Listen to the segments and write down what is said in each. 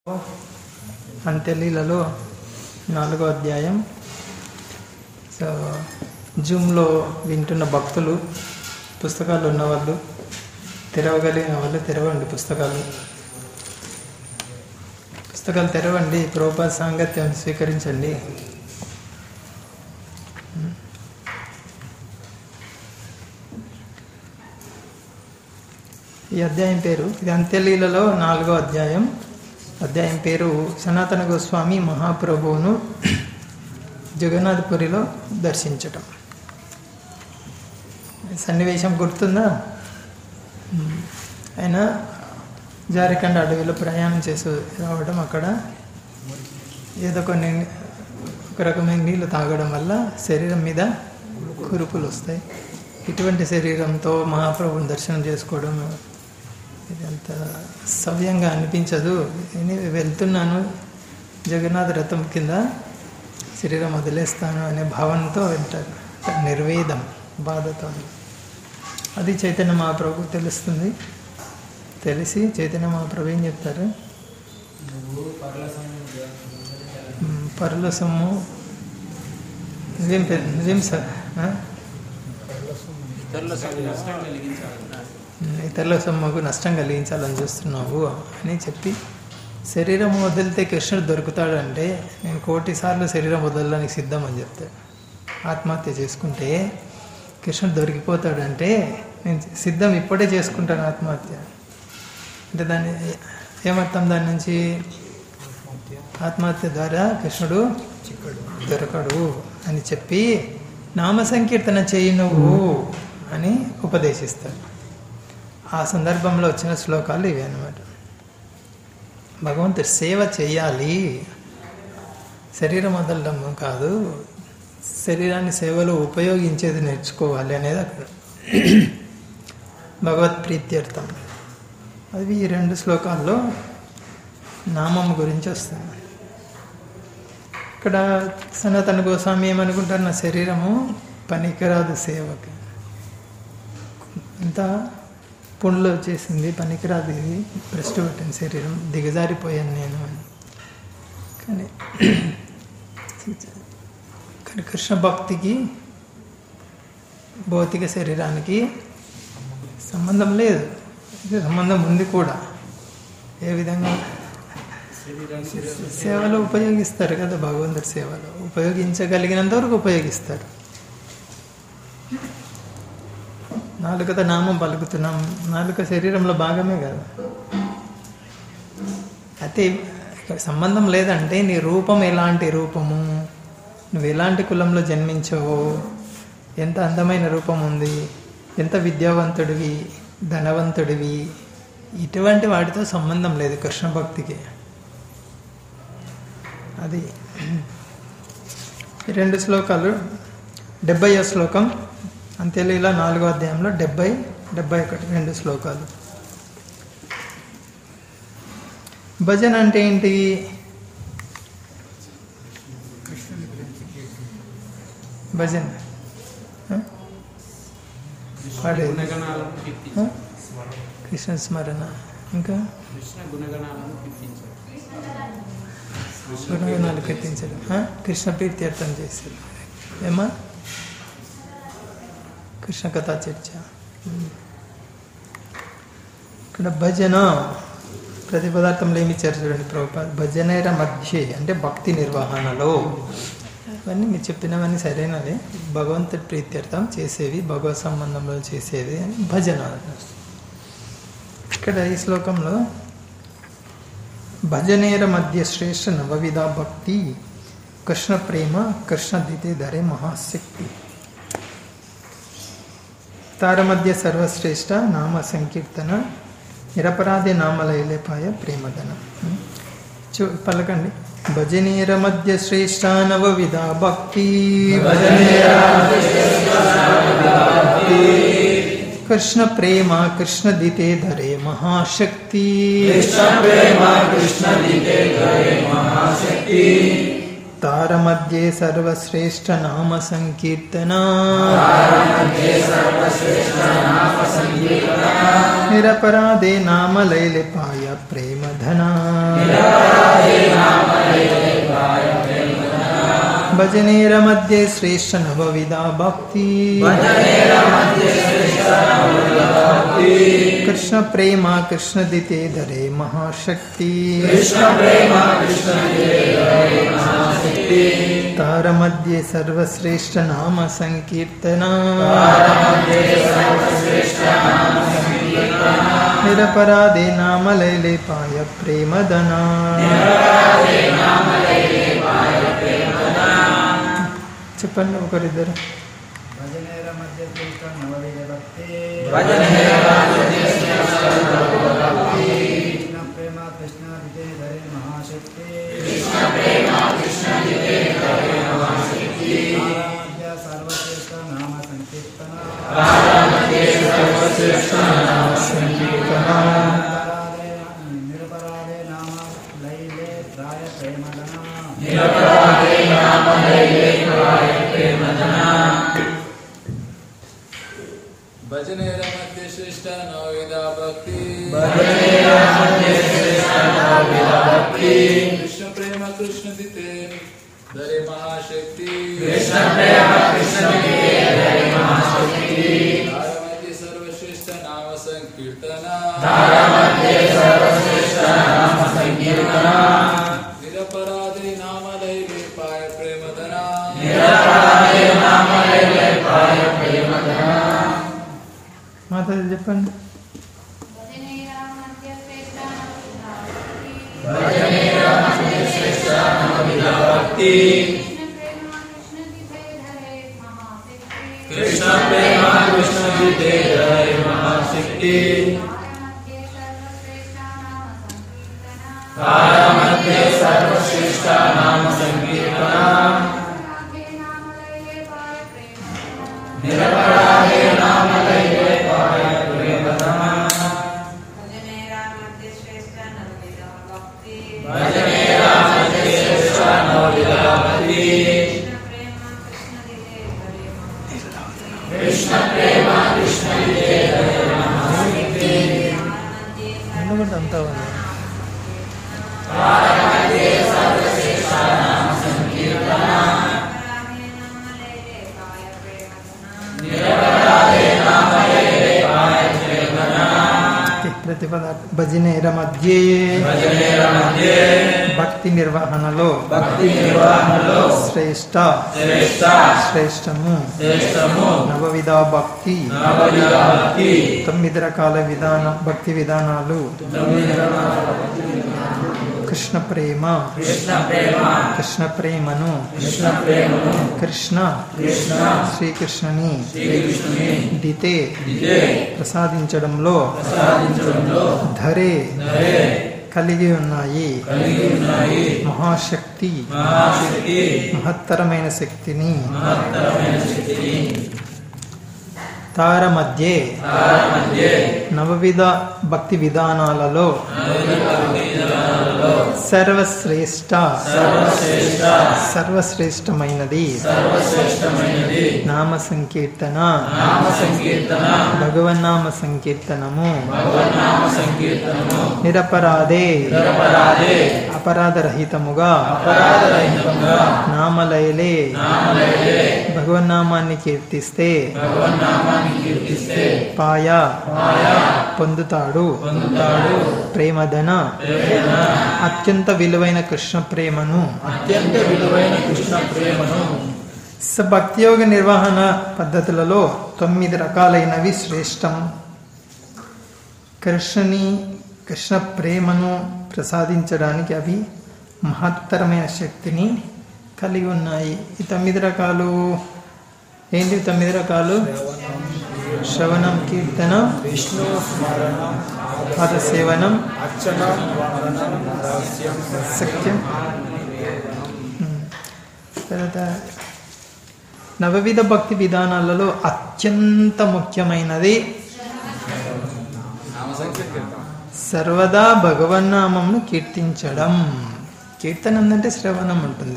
అంత్యలీలలో నాలుగో అధ్యాయం సో జూమ్లో వింటున్న భక్తులు పుస్తకాలు ఉన్నవాళ్ళు తెరవగలిగిన వాళ్ళు తెరవండి పుస్తకాలు పుస్తకాలు తెరవండి ప్రోపా సాంగత్యం స్వీకరించండి ఈ అధ్యాయం పేరు ఇది అంత్యలీలలో నాలుగో అధ్యాయం అధ్యాయం పేరు సనాతన గోస్వామి మహాప్రభువును జగన్నాథపురిలో దర్శించటం సన్నివేశం గుర్తుందా ఉమ్. ఆయన జారికండ అడవిలో ప్రయాణం చేసి రావడం అక్కడ ఏదో కొన్ని ఒక రకమైన నీళ్ళు తాగడం వల్ల శరీరం మీద కురుపులు వస్తాయి ఇటువంటి శరీరంతో మహాప్రభుని దర్శనం చేసుకోవడం ఇది అంత సవ్యంగా అనిపించదు నేను వెళ్తున్నాను జగన్నాథ రథం కింద శరీరం వదిలేస్తాను అనే భావనతో వెళ్తారు నిర్వేదం బాధతో అది చైతన్య మహాప్రభు తెలుస్తుంది తెలిసి చైతన్య మహాప్రభు ఏం చెప్తారు మ్, పరుల సొమ్ము నిజం పె- నిజం సార్ ఆ? ఇతరుల సొమ్ము నష్టం కలిగించాలన్నా ఇతరుల సొమ్ముకు నష్టం కలిగించాలని చూస్తున్నావు అని చెప్పి శరీరం వదిలితే కృష్ణుడు దొరుకుతాడంటే నేను కోటి సార్లు శరీరం వదలడానికి సిద్ధం అని చెప్తాడు ఆత్మహత్య చేసుకుంటే కృష్ణుడు దొరికిపోతాడంటే నేను సిద్ధం ఇప్పుడే చేసుకుంటాను ఆత్మహత్య అంటే దాన్ని ఏమర్థం దాని నుంచి ఆత్మహత్య ద్వారా కృష్ణుడు దొరకడు అని చెప్పి నామ సంకీర్తన చేయి నువ్వు అని ఉపదేశిస్తాడు ఆ సందర్భంలో వచ్చిన శ్లోకాలు ఇవి అన్నమాట భగవంతుడు సేవ చేయాలి శరీరం వదలడం కాదు శరీరాన్ని సేవలో ఉపయోగించేది నేర్చుకోవాలి అనేది అక్కడ భగవత్ ప్రీత్యర్థం అది ఈ రెండు శ్లోకాల్లో నామం గురించి వస్తుంది ఇక్కడ సనాతన గోస్వామి ఏమనుకుంటారు నా శరీరము పనికిరాదు సేవకి ఇంత పుండ్లు వచ్చేసింది పనికిరాదు ఇది భ్రష్టు పెట్టిన శరీరం దిగజారిపోయాను నేను అని కానీ కానీ కృష్ణ భక్తికి భౌతిక శరీరానికి సంబంధం లేదు ఇది సంబంధం ఉంది కూడా ఏ విధంగా సేవలో ఉపయోగిస్తారు కదా భగవంతుడి సేవలో ఉపయోగించగలిగినంత వరకు ఉపయోగిస్తారు నాలుకతో నామం పలుకుతున్నాం నాలుక శరీరంలో భాగమే కదా అయితే ఇక్కడ సంబంధం లేదంటే నీ రూపం ఎలాంటి రూపము నువ్వు ఎలాంటి కులంలో జన్మించావో ఎంత అందమైన రూపం ఉంది ఎంత విద్యావంతుడివి ధనవంతుడివి ఇటువంటి వాటితో సంబంధం లేదు కృష్ణ భక్తికి అది ఈ రెండు శ్లోకాలు డెబ్బై శ్లోకం అంత్యలీల నాలుగో అధ్యాయంలో డెబ్బై డెబ్బై ఒకటి రెండు శ్లోకాలు భజన అంటే ఏంటి భజన ఆ? పాడేది. గుణగణాలను ఆ? కీర్తించారు కృష్ణ స్మరణ ఇంకా కృష్ణ గుణగణాలను కీర్తించారు గుణగణాలు కీర్తించడం ఆ? కృష్ణ ప్రీత్యర్థం చేశారు ఏమా కృష్ణ కథా చర్చ ఉమ్. ఇక్కడ భజన ప్రతి పదార్థంలో ఏమి ఇచ్చారు చూడండి ప్రభుపాద భజనేర మధ్య అంటే భక్తి నిర్వహణలో ఇవన్నీ మీరు చెప్పినవన్నీ సరైనవే భగవంతుడి ప్రీత్యర్థం చేసేవి భగవత్ సంబంధంలో చేసేవి అని భజన ఇక్కడ ఈ శ్లోకంలో భజనేర మధ్య శ్రేష్ఠ నవవిధ భక్తి కృష్ణ ప్రేమ కృష్ణ దితే ధరే మహాశక్తి తార మధ్య సర్వశ్రేష్ఠ నామ సంకీర్తన నిరపరాధి నామలైలేపాయ ప్రేమధన చూ పలకండి భజనేర మధ్య శ్రేష్ఠ నవవిధ భక్తి కృష్ణ ప్రేమ కృష్ణ దితే ధరే మహాశక్తి తార మధ్యే సర్వశ్రేష్ఠ నామ సంకీర్తన నిరపరాధే నామ లైలిపాయ ప్రేమ ధన భజనేర మధ్య శ్రేష్ఠ నవవిధ భక్తి కృష్ణ ప్రేమ కృష్ణ దితే ధరే మహాశక్తి తార మధ్య సర్వశ్రేష్ఠ నామ సంకీర్తన నిరపరాధే నామలైలే పాయ ప్రేమదనా చెప్పండి ఒకరిద్దరు భజనేర మధ్య కృష్ణ నవవిధ భక్తి కృష్ణ ప్రేమ కృష్ణ విజయ ధరే మహాశక్తి ఆరాధ్య సర్వశ్రేష్ఠ నామ సంకీర్తన నిరపరాధే నిరపరాధే నామ లైలే ప్రాయ ప్రేమదన భజనేర మధ్య శ్రేష్ట నవవిధ భక్తి కృష్ణ ప్రేమ కృష్ణ దితే ధరే మహాశక్తి కృష్ణ ప్రేమ కృష్ణ మధ్య సర్వశ్రేష్ఠ నామ సంకీర్తన నిరపరాధి నామ లైలే పాయ ప్రేమధన మాతాజీ చెప్పండి కృష్ణ ప్రేమ కృష్ణ విజయ ధరే మహాశక్తి తార మధ్య సర్వశ్రేష్ఠ నామ సంకీర్తన నిరపరాధే నామ లైలే పాయ ప్రేమధన భజనేర మధ్య శ్రేష్ఠ నవవిధ భక్తి కృష్ణ ప్రేమ కృష్ణ విజయ ధరే మహాశక్తి ఎందుకంటే అంతా ఉంది ప్రతిపద భజనేర మధ్యే భజనేర మధ్య భక్తి నిర్వహణలో భక్తి నిర్వహణలో శ్రేష్ట శ్రేష్ట శ్రేష్టము శ్రేష్టము నవవిధ భక్తి నవవిధ భక్తి తొమ్మిది రకాల విధాన భక్తి విధానాలు తొమ్మిది రకాల కృష్ణ ప్రేమ కృష్ణ ప్రేమ కృష్ణ ప్రేమను కృష్ణ ప్రేమను కృష్ణ కృష్ణ శ్రీకృష్ణుని శ్రీకృష్ణుని దితే ఇదే ప్రసాదించడంలో ప్రసాదించడంలో ధరే ధరే కలిగి ఉన్నాయి కలిగి ఉన్నాయి మహాశక్తి మహాశక్తి మహత్తరమైన శక్తిని మహత్తరమైన శక్తిని తార మధ్యే తార మధ్య నవవిధ భక్తి విధానాలలో నవవిధ భక్తి విధానాలలో సర్వశ్రేష్ట సర్వశ్రేష్ట సర్వశ్రేష్టమైనది సర్వశ్రేష్టమైనది నామ సంకీర్తన నామ సంకీర్తన భగవన్నామ సంకీర్తనము భగవన్నామ సంకీర్తనము నిరపరాధే నిరపరాధే అపరాధరహితముగా అపరాధరహితంగా నామలయలే నామలైలే భగవన్నామాన్ని కీర్తిస్తే భగవన్నామాన్ని కీర్తిస్తే పాయ మాయ పొందుతాడు పొందుతాడు ప్రేమధన ప్రేమ అత్యంత విలువైన కృష్ణ ప్రేమను అత్యంత విలువైన కృష్ణ ప్రేమను స భక్తియోగ నిర్వహణ పద్ధతులలో తొమ్మిది రకాలైనవి శ్రేష్టం కృష్ణుని కృష్ణ ప్రేమను ప్రసాదించడానికి అవి మహత్తరమైన శక్తిని కలిగి ఉన్నాయి ఈ తొమ్మిది రకాలు ఏంటి తొమ్మిది రకాలు శ్రవణం కీర్తనం విష్ణు స్మరణం పదసేవనం అర్చనం వందనం దాస్యం సత్యం ఉమ్. తర్వాత నవవిధ భక్తి విధానాలలో అత్యంత ముఖ్యమైనది నామ సంకీర్తన సర్వదా భగవన్నామంను కీర్తించడం కీర్తన అంటే శ్రవణం ఉంటుంది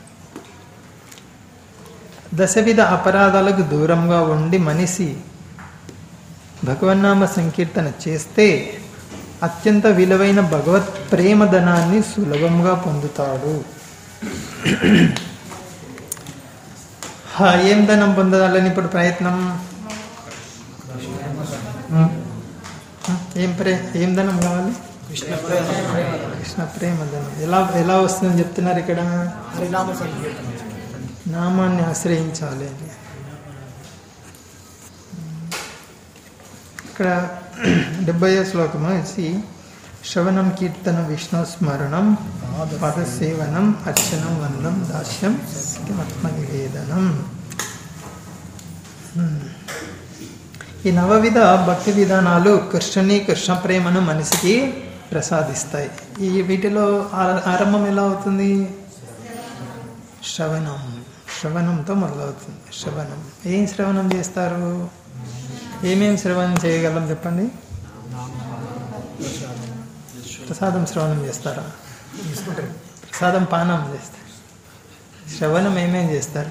దశవిధ అపరాధాలకు దూరంగా ఉండి మనిషి భగవన్నామ సంకీర్తన చేస్తే అత్యంత విలువైన భగవత్ ప్రేమధనాన్ని సులభంగా పొందుతాడు హా, ఏం ధనం పొందాలని ఇప్పుడు ప్రయత్నం ఉం. ఉం, ఏం ప్రే ఏం ధనం కావాలి కృష్ణ ప్రేమ కృష్ణ ప్రేమ ధనం ఎలా ఎలా వస్తుందని చెప్తున్నారు ఇక్కడ హరినామ సంకీర్తన నామాన్ని ఆశ్రయించాలి అని ఇక్కడ డెబ్బై శ్లోకము వచ్చి శ్రవణం కీర్తన విష్ణు స్మరణం పదసేవనం అర్చనం వందం దాస్యం ఆత్మ నివేదనం హ్మ్. ఈ నవవిధ భక్తి విధానాలు కృష్ణుని కృష్ణ ప్రేమను మనిషికి ప్రసాదిస్తాయి ఈ వీటిలో ఆ- ఆరంభం ఎలా అవుతుంది శ్రవణం శ్రవణంతో మొదలవుతుంది శ్రవణం ఏం శ్రవణం చేస్తారు ఏమేం శ్రవణం చేయగలం చెప్పండి ప్రసాదం శ్రవణం చేస్తారా ప్రసాదం పానం చేస్తారు శ్రవణం ఏమేం చేస్తారు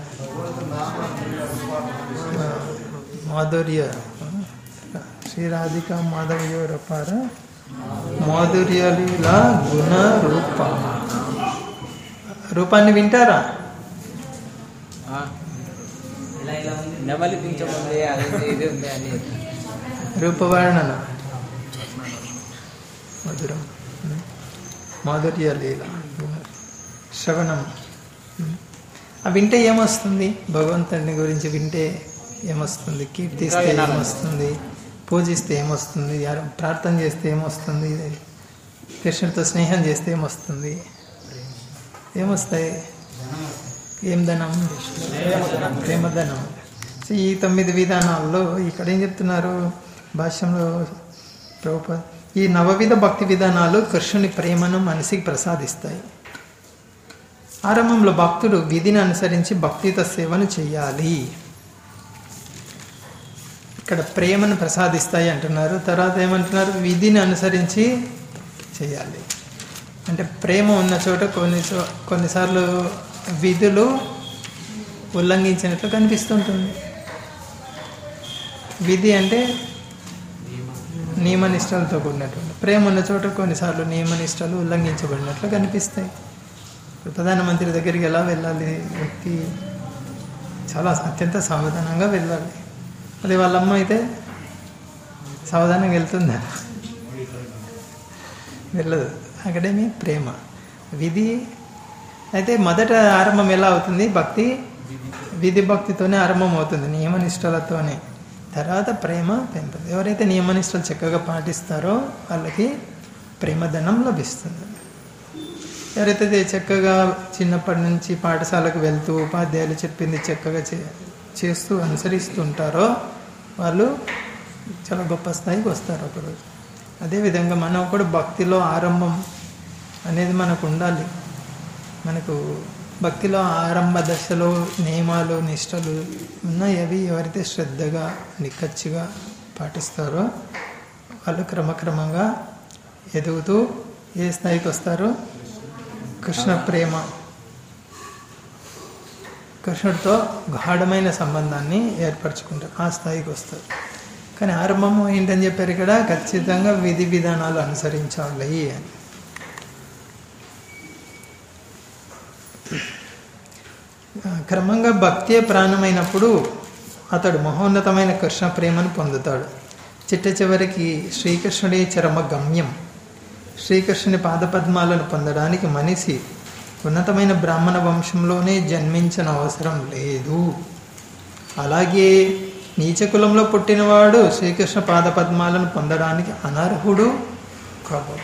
ఆ, మాధుర్య శ్రీ రాధిక మాధవ్య రపార మాధుర్యలీల గుణ రూప రూపాన్ని వింటారా ఇలా ఇలా ఉంది నెమలి పింఛం ఉంది అది ఉంది, ఇది ఉంది అని రూపవర్ణన మధురం మాధుర్య లీల శ్రవణం ఆ వింటే ఏమొస్తుంది భగవంతుని గురించి వింటే ఏమొస్తుంది కీర్తిస్తే ఏమొస్తుంది పూజిస్తే ఏమొస్తుంది యారు- ప్రార్థన చేస్తే ఏమొస్తుంది కృష్ణుడితో స్నేహం చేస్తే ఏమొస్తుంది ఏమొస్తాయి ఏం ధనం ప్రేమధనం సో ఈ తొమ్మిది విధానాల్లో ఇక్కడ ఏం చెప్తున్నారు భాష్యంలో ప్రభుప ఈ నవవిధ భక్తి విధానాలు కృష్ణుని ప్రేమను మనసికి ప్రసాదిస్తాయి ఆరంభంలో భక్తుడు విధిని అనుసరించి భక్తిత సేవను చేయాలి ఇక్కడ ప్రేమను ప్రసాదిస్తాయి అంటున్నారు తర్వాత ఏమంటున్నారు విధిని అనుసరించి చేయాలి అంటే ప్రేమ ఉన్న చోట కొన్ని చో- కొన్నిసార్లు విధులు ఉల్లంఘించినట్లు కనిపిస్తుంటుంది విధి అంటే నియమనిష్టలతో కూడినటువంటి ప్రేమ ఉన్న చోట కొన్నిసార్లు నియమనిష్టలు ఉల్లంఘించబడినట్లు కనిపిస్తాయి ఇప్పుడు ప్రధానమంత్రి దగ్గరికి ఎలా వెళ్ళాలి వ్యక్తి చాలా అత్యంత సావధానంగా వెళ్ళాలి అదే వాళ్ళ అమ్మ అయితే సావధానంగా వెళ్తుందా వెళ్ళదు అక్కడేమి ప్రేమ విధి అయితే మొదట ఆరంభం ఎలా అవుతుంది భక్తి విధి భక్తితోనే ఆరంభం అవుతుంది నియమనిష్టలతోనే తర్వాత ప్రేమ పెంపుతుంది ఎవరైతే నియమనిష్టలు చక్కగా పాటిస్తారో వాళ్ళకి ప్రేమధనం లభిస్తుంది ఎవరైతే చక్కగా చిన్నప్పటి నుంచి పాఠశాలకు వెళ్తూ ఉపాధ్యాయులు చెప్పింది చక్కగా చే చేస్తూ అనుసరిస్తుంటారో వాళ్ళు చాలా గొప్ప స్థాయికి వస్తారు ఒకరోజు అదేవిధంగా మనం కూడా భక్తిలో ఆరంభం అనేది మనకు ఉండాలి మనకు భక్తిలో ఆరంభ దశలో నియమాలు నిష్టలు ఉన్నాయి అవి ఎవరైతే శ్రద్ధగా నిక్కచ్చిగా పాటిస్తారో వాళ్ళు క్రమక్రమంగా ఎదుగుతూ ఏ స్థాయికి వస్తారో కృష్ణ ప్రేమ కృష్ణుడితో గాఢమైన సంబంధాన్ని ఏర్పరచుకుంటారు ఆ స్థాయికి వస్తారు కానీ ఆరంభం ఏంటని చెప్పారు ఇక్కడ ఖచ్చితంగా విధి విధానాలు అనుసరించాలి అని ఆ, క్రమంగా భక్తే ప్రాణమైనప్పుడు అతడు మహోన్నతమైన కృష్ణ ప్రేమను పొందుతాడు చిట్ట చివరికి శ్రీకృష్ణుడే చరమ గమ్యం శ్రీకృష్ణుని పాదపద్మాలను పొందడానికి మనిషి ఉన్నతమైన బ్రాహ్మణ వంశంలోనే జన్మించిన అవసరం లేదు అలాగే నీచ కులంలో పుట్టినవాడు శ్రీకృష్ణ పాదపద్మాలను పొందడానికి అనర్హుడు కావు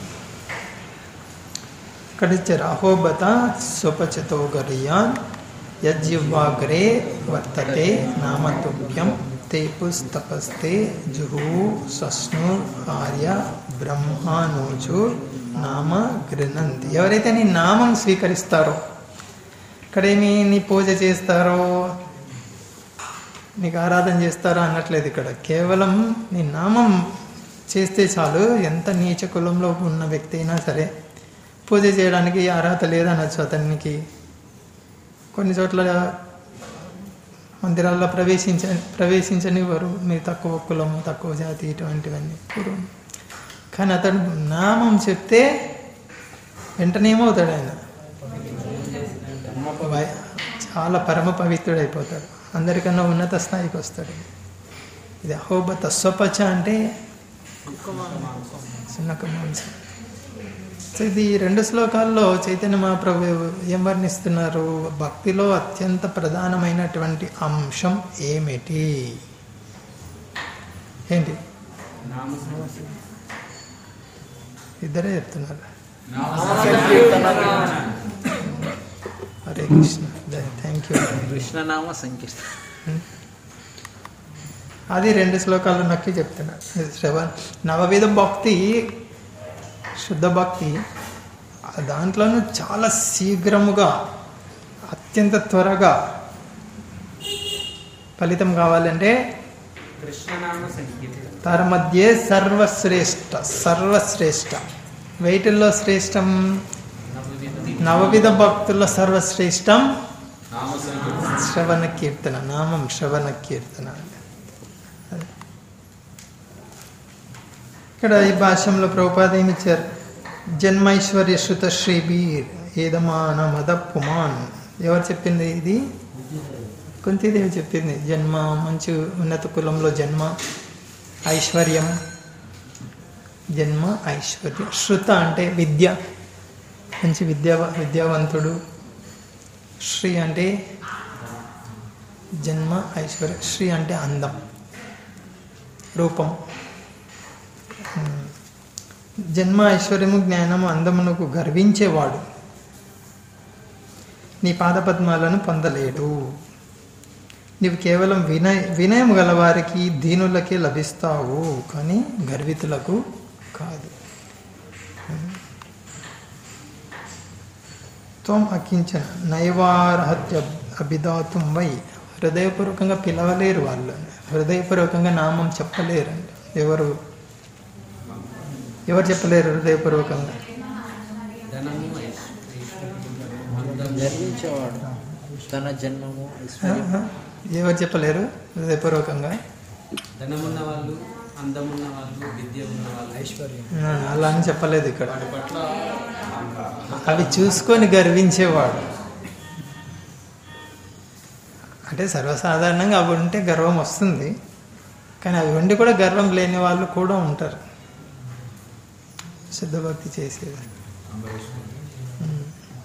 ఇక్కడ ఇచ్చారు అహోబత సుపచతో గరియాన్ యజ్జిహ్వాగ్రే వర్తతే నామతుభ్యం ते పుస్తపస్తే జుహు సస్ను ఆర్య బ్రహ్మానోజు నామ గృహంతి ఎవరైతే నీ నామం స్వీకరిస్తారో ఇక్కడేమి నీ పూజ చేస్తారో నీకు ఆరాధన చేస్తారో అనట్లేదు ఇక్కడ కేవలం నీ నామం చేస్తే చాలు ఎంత నీచ కులంలో ఉన్న వ్యక్తి అయినా సరే పూజ చేయడానికి అర్హత లేదనొచ్చు అతనికి కొన్ని చోట్ల మందిరాల్లో ప్రవేశించ ప్రవేశించనివ్వరు మీరు తక్కువ కులం తక్కువ జాతి ఇటువంటివన్నీ పూర్వం కానీ అతడు నామం చెప్తే వెంటనే ఏమవుతాడు ఆయన వై- చాలా పరమ పవిత్రుడైపోతాడు అందరికన్నా ఉన్నత స్థాయికి వస్తాడు ఇది అహోబ తస్వపచ అంటే సున్నక మాంసం సో ఇది ఈ రెండు శ్లోకాల్లో చైతన్య మహాప్రభు ఏం వర్ణిస్తున్నారు భక్తిలో అత్యంత ప్రధానమైనటువంటి అంశం ఏమిటి ఏంటి ఇద్దరే చెప్తున్నారు హరే కృష్ణ థ్యాంక్ యూ కృష్ణనామ సంకీర్తన అది రెండు శ్లోకాలు నక్కి చెప్తున్నారు శ్రవ నవవిధ భక్తి శుద్ధ భక్తి ఆ దాంట్లోనూ చాలా శీఘ్రముగా అత్యంత త్వరగా ఫలితం కావాలంటే కృష్ణనామ సంకీర్తన తర మధ్య సర్వశ్రేష్ఠ సర్వశ్రేష్ఠ వెయిటిల్లో శ్రేష్టం నవవిధ భక్తుల్లో సర్వశ్రేష్టం శ్రవణ కీర్తన నామం శ్రవణ కీర్తన అది. ఇక్కడ ఈ భాష్యంలో ప్రభుపాద ఏమి ఇచ్చారు జన్మైశ్వర్య శృత శ్రీబీర్ ఏదమాన మద పుమాన్ ఎవరు చెప్పింది ఇది కుంతిదేవి చెప్పింది జన్మ మంచి ఉన్నత కులంలో జన్మ ఐశ్వర్యం జన్మ ఐశ్వర్యం శృత అంటే విద్య మంచి విద్యా విద్యావంతుడు శ్రీ అంటే జన్మ ఐశ్వర్య శ్రీ అంటే అందం రూపం ఉమ్. జన్మ ఐశ్వర్యము జ్ఞానము అందమునకు గర్వించేవాడు నీ పాదపద్మాలను పొందలేడు నీవు కేవలం వినయ వినయం గలవారికి దీనులకే లభిస్తావు కానీ గర్వితులకు కాదు త్వం అకించన నైవార్హత్య అభిదాతుం వై హృదయపూర్వకంగా పిలవలేరు వాళ్ళు హృదయపూర్వకంగా నామం చెప్పలేరు ఎవరు ఎవరు చెప్పలేరు హృదయపూర్వకంగా ధనము గర్వించేవాడు తన జన్మము ఐశ్వర్యం ఆహా. ఎవరు చెప్పలేరు హృదయపూర్వకంగా ధనమున్న వాళ్ళు అందమున్న వాళ్ళు విద్య ఉన్న వాళ్ళు ఐశ్వర్యం ఆ, అలా అని చెప్పలేదు ఇక్కడ వాటి పట్ల అవి చూసుకొని గర్వించేవాడు అంటే సర్వసాధారణంగా అవి ఉంటే గర్వం వస్తుంది కానీ అవి ఉండి కూడా గర్వం లేని వాళ్ళు కూడా ఉంటారు శుద్ధ భక్తి చేసేది ఉమ్.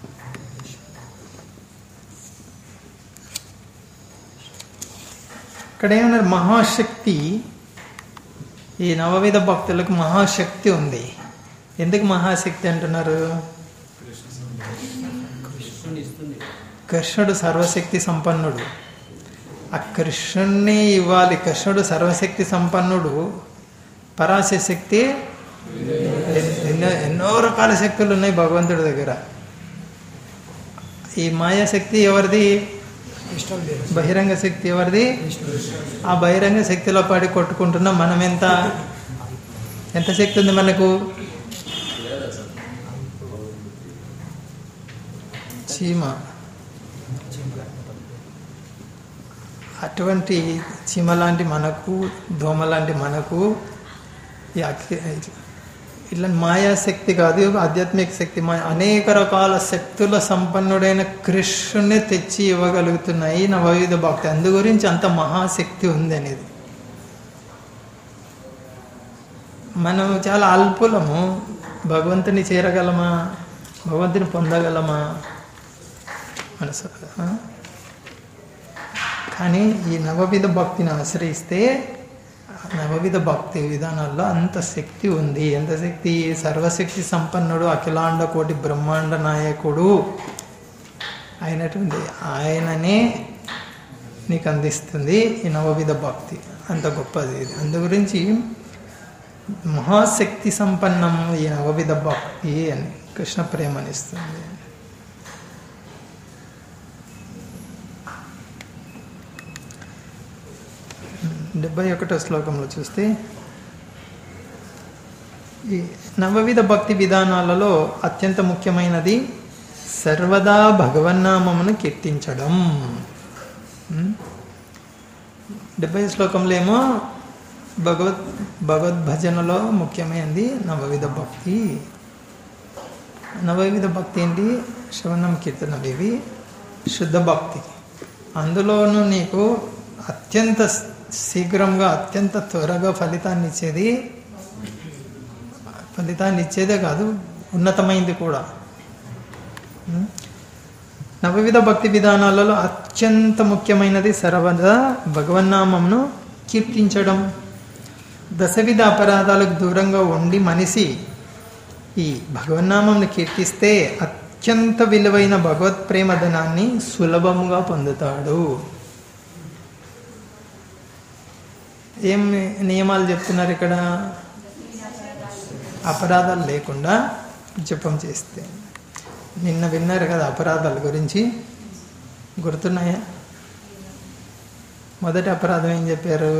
ఇక్కడ ఏమన్నారు మహాశక్తి ఈ నవవిధ భక్తులకు మహాశక్తి ఉంది ఎందుకు మహాశక్తి అంటున్నారు కృష్ణుని ఇస్తుంది కృష్ణుడు సర్వశక్తి సంపన్నుడు ఆ కృష్ణుణ్ణి ఇవ్వాలి కృష్ణుడు సర్వశక్తి సంపన్నుడు పరాశ శక్తి ఎన్- ఎన్నో ఎన్నో రకాల శక్తులు ఉన్నాయి భగవంతుడి దగ్గర ఈ మాయాశక్తి ఎవరిది బహిరంగ శక్తి ఎవరిది ఆ బహిరంగ శక్తిలో పడి కొట్టుకుంటున్నాం మనం ఎంత ఎంత శక్తి ఉంది మనకు చీమ అటువంటి చీమ లాంటి మనకు దోమ లాంటి మనకు ఈ అఖి- ఇట్లా మాయాశక్తి కాదు ఆధ్యాత్మిక శక్తి మా అనేక రకాల శక్తుల సంపన్నుడైన కృష్ణుని తెచ్చి ఇవ్వగలుగుతున్నాయి నవవిధ భక్తి అందు గురించి అంత మహాశక్తి ఉంది అనేది మనం చాలా అల్పులము భగవంతుని చేరగలమా భగవంతుని పొందగలమా మనసు ఆ? కానీ ఈ నవవిధ భక్తిని ఆశ్రయిస్తే ఆ నవవిధ భక్తి విధానాల్లో అంత శక్తి ఉంది ఎంత శక్తి సర్వశక్తి సంపన్నుడు అఖిలాండ కోటి బ్రహ్మాండ నాయకుడు అయినటువంటి ఆయననే నీకు అందిస్తుంది ఈ నవవిధ భక్తి అంత గొప్పది ఇది అందు గురించి మహాశక్తి సంపన్నం ఈ నవవిధ భక్తి అని కృష్ణ ప్రేమనిస్తుంది డెబ్బై ఒకటో శ్లోకంలో చూస్తే ఈ నవవిధ భక్తి విధానాలలో అత్యంత ముఖ్యమైనది సర్వదా భగవన్నామమును కీర్తించడం ఉం? డెబ్బై శ్లోకంలో ఏమో భగవద్ భగవద్భజనలో ముఖ్యమైనది నవవిధ భక్తి నవవిధ భక్తి ఏంటి శ్రవణం కీర్తనం ఇవి శుద్ధ భక్తి అందులోనూ నీకు అత్యంత శీఘ్రంగా అత్యంత త్వరగా ఫలితాన్ని ఇచ్చేది ఫలితాన్ని ఇచ్చేదే కాదు ఉన్నతమైంది కూడా ఉం? నవవిధ భక్తి విధానాలలో అత్యంత ముఖ్యమైనది సర్వదా భగవన్నామంను కీర్తించడం దశవిధ అపరాధాలకు దూరంగా ఉండి మనిషి ఈ భగవన్నామంను కీర్తిస్తే అత్యంత విలువైన భగవత్ ప్రేమ ధనాన్ని సులభముగా పొందుతాడు ఏం నియమాలు చెప్తున్నారు ఇక్కడ అపరాధాలు లేకుండా జపం చేస్తే నిన్న విన్నారు కదా అపరాధాల గురించి గుర్తున్నాయా మొదటి అపరాధం ఏం చెప్పారు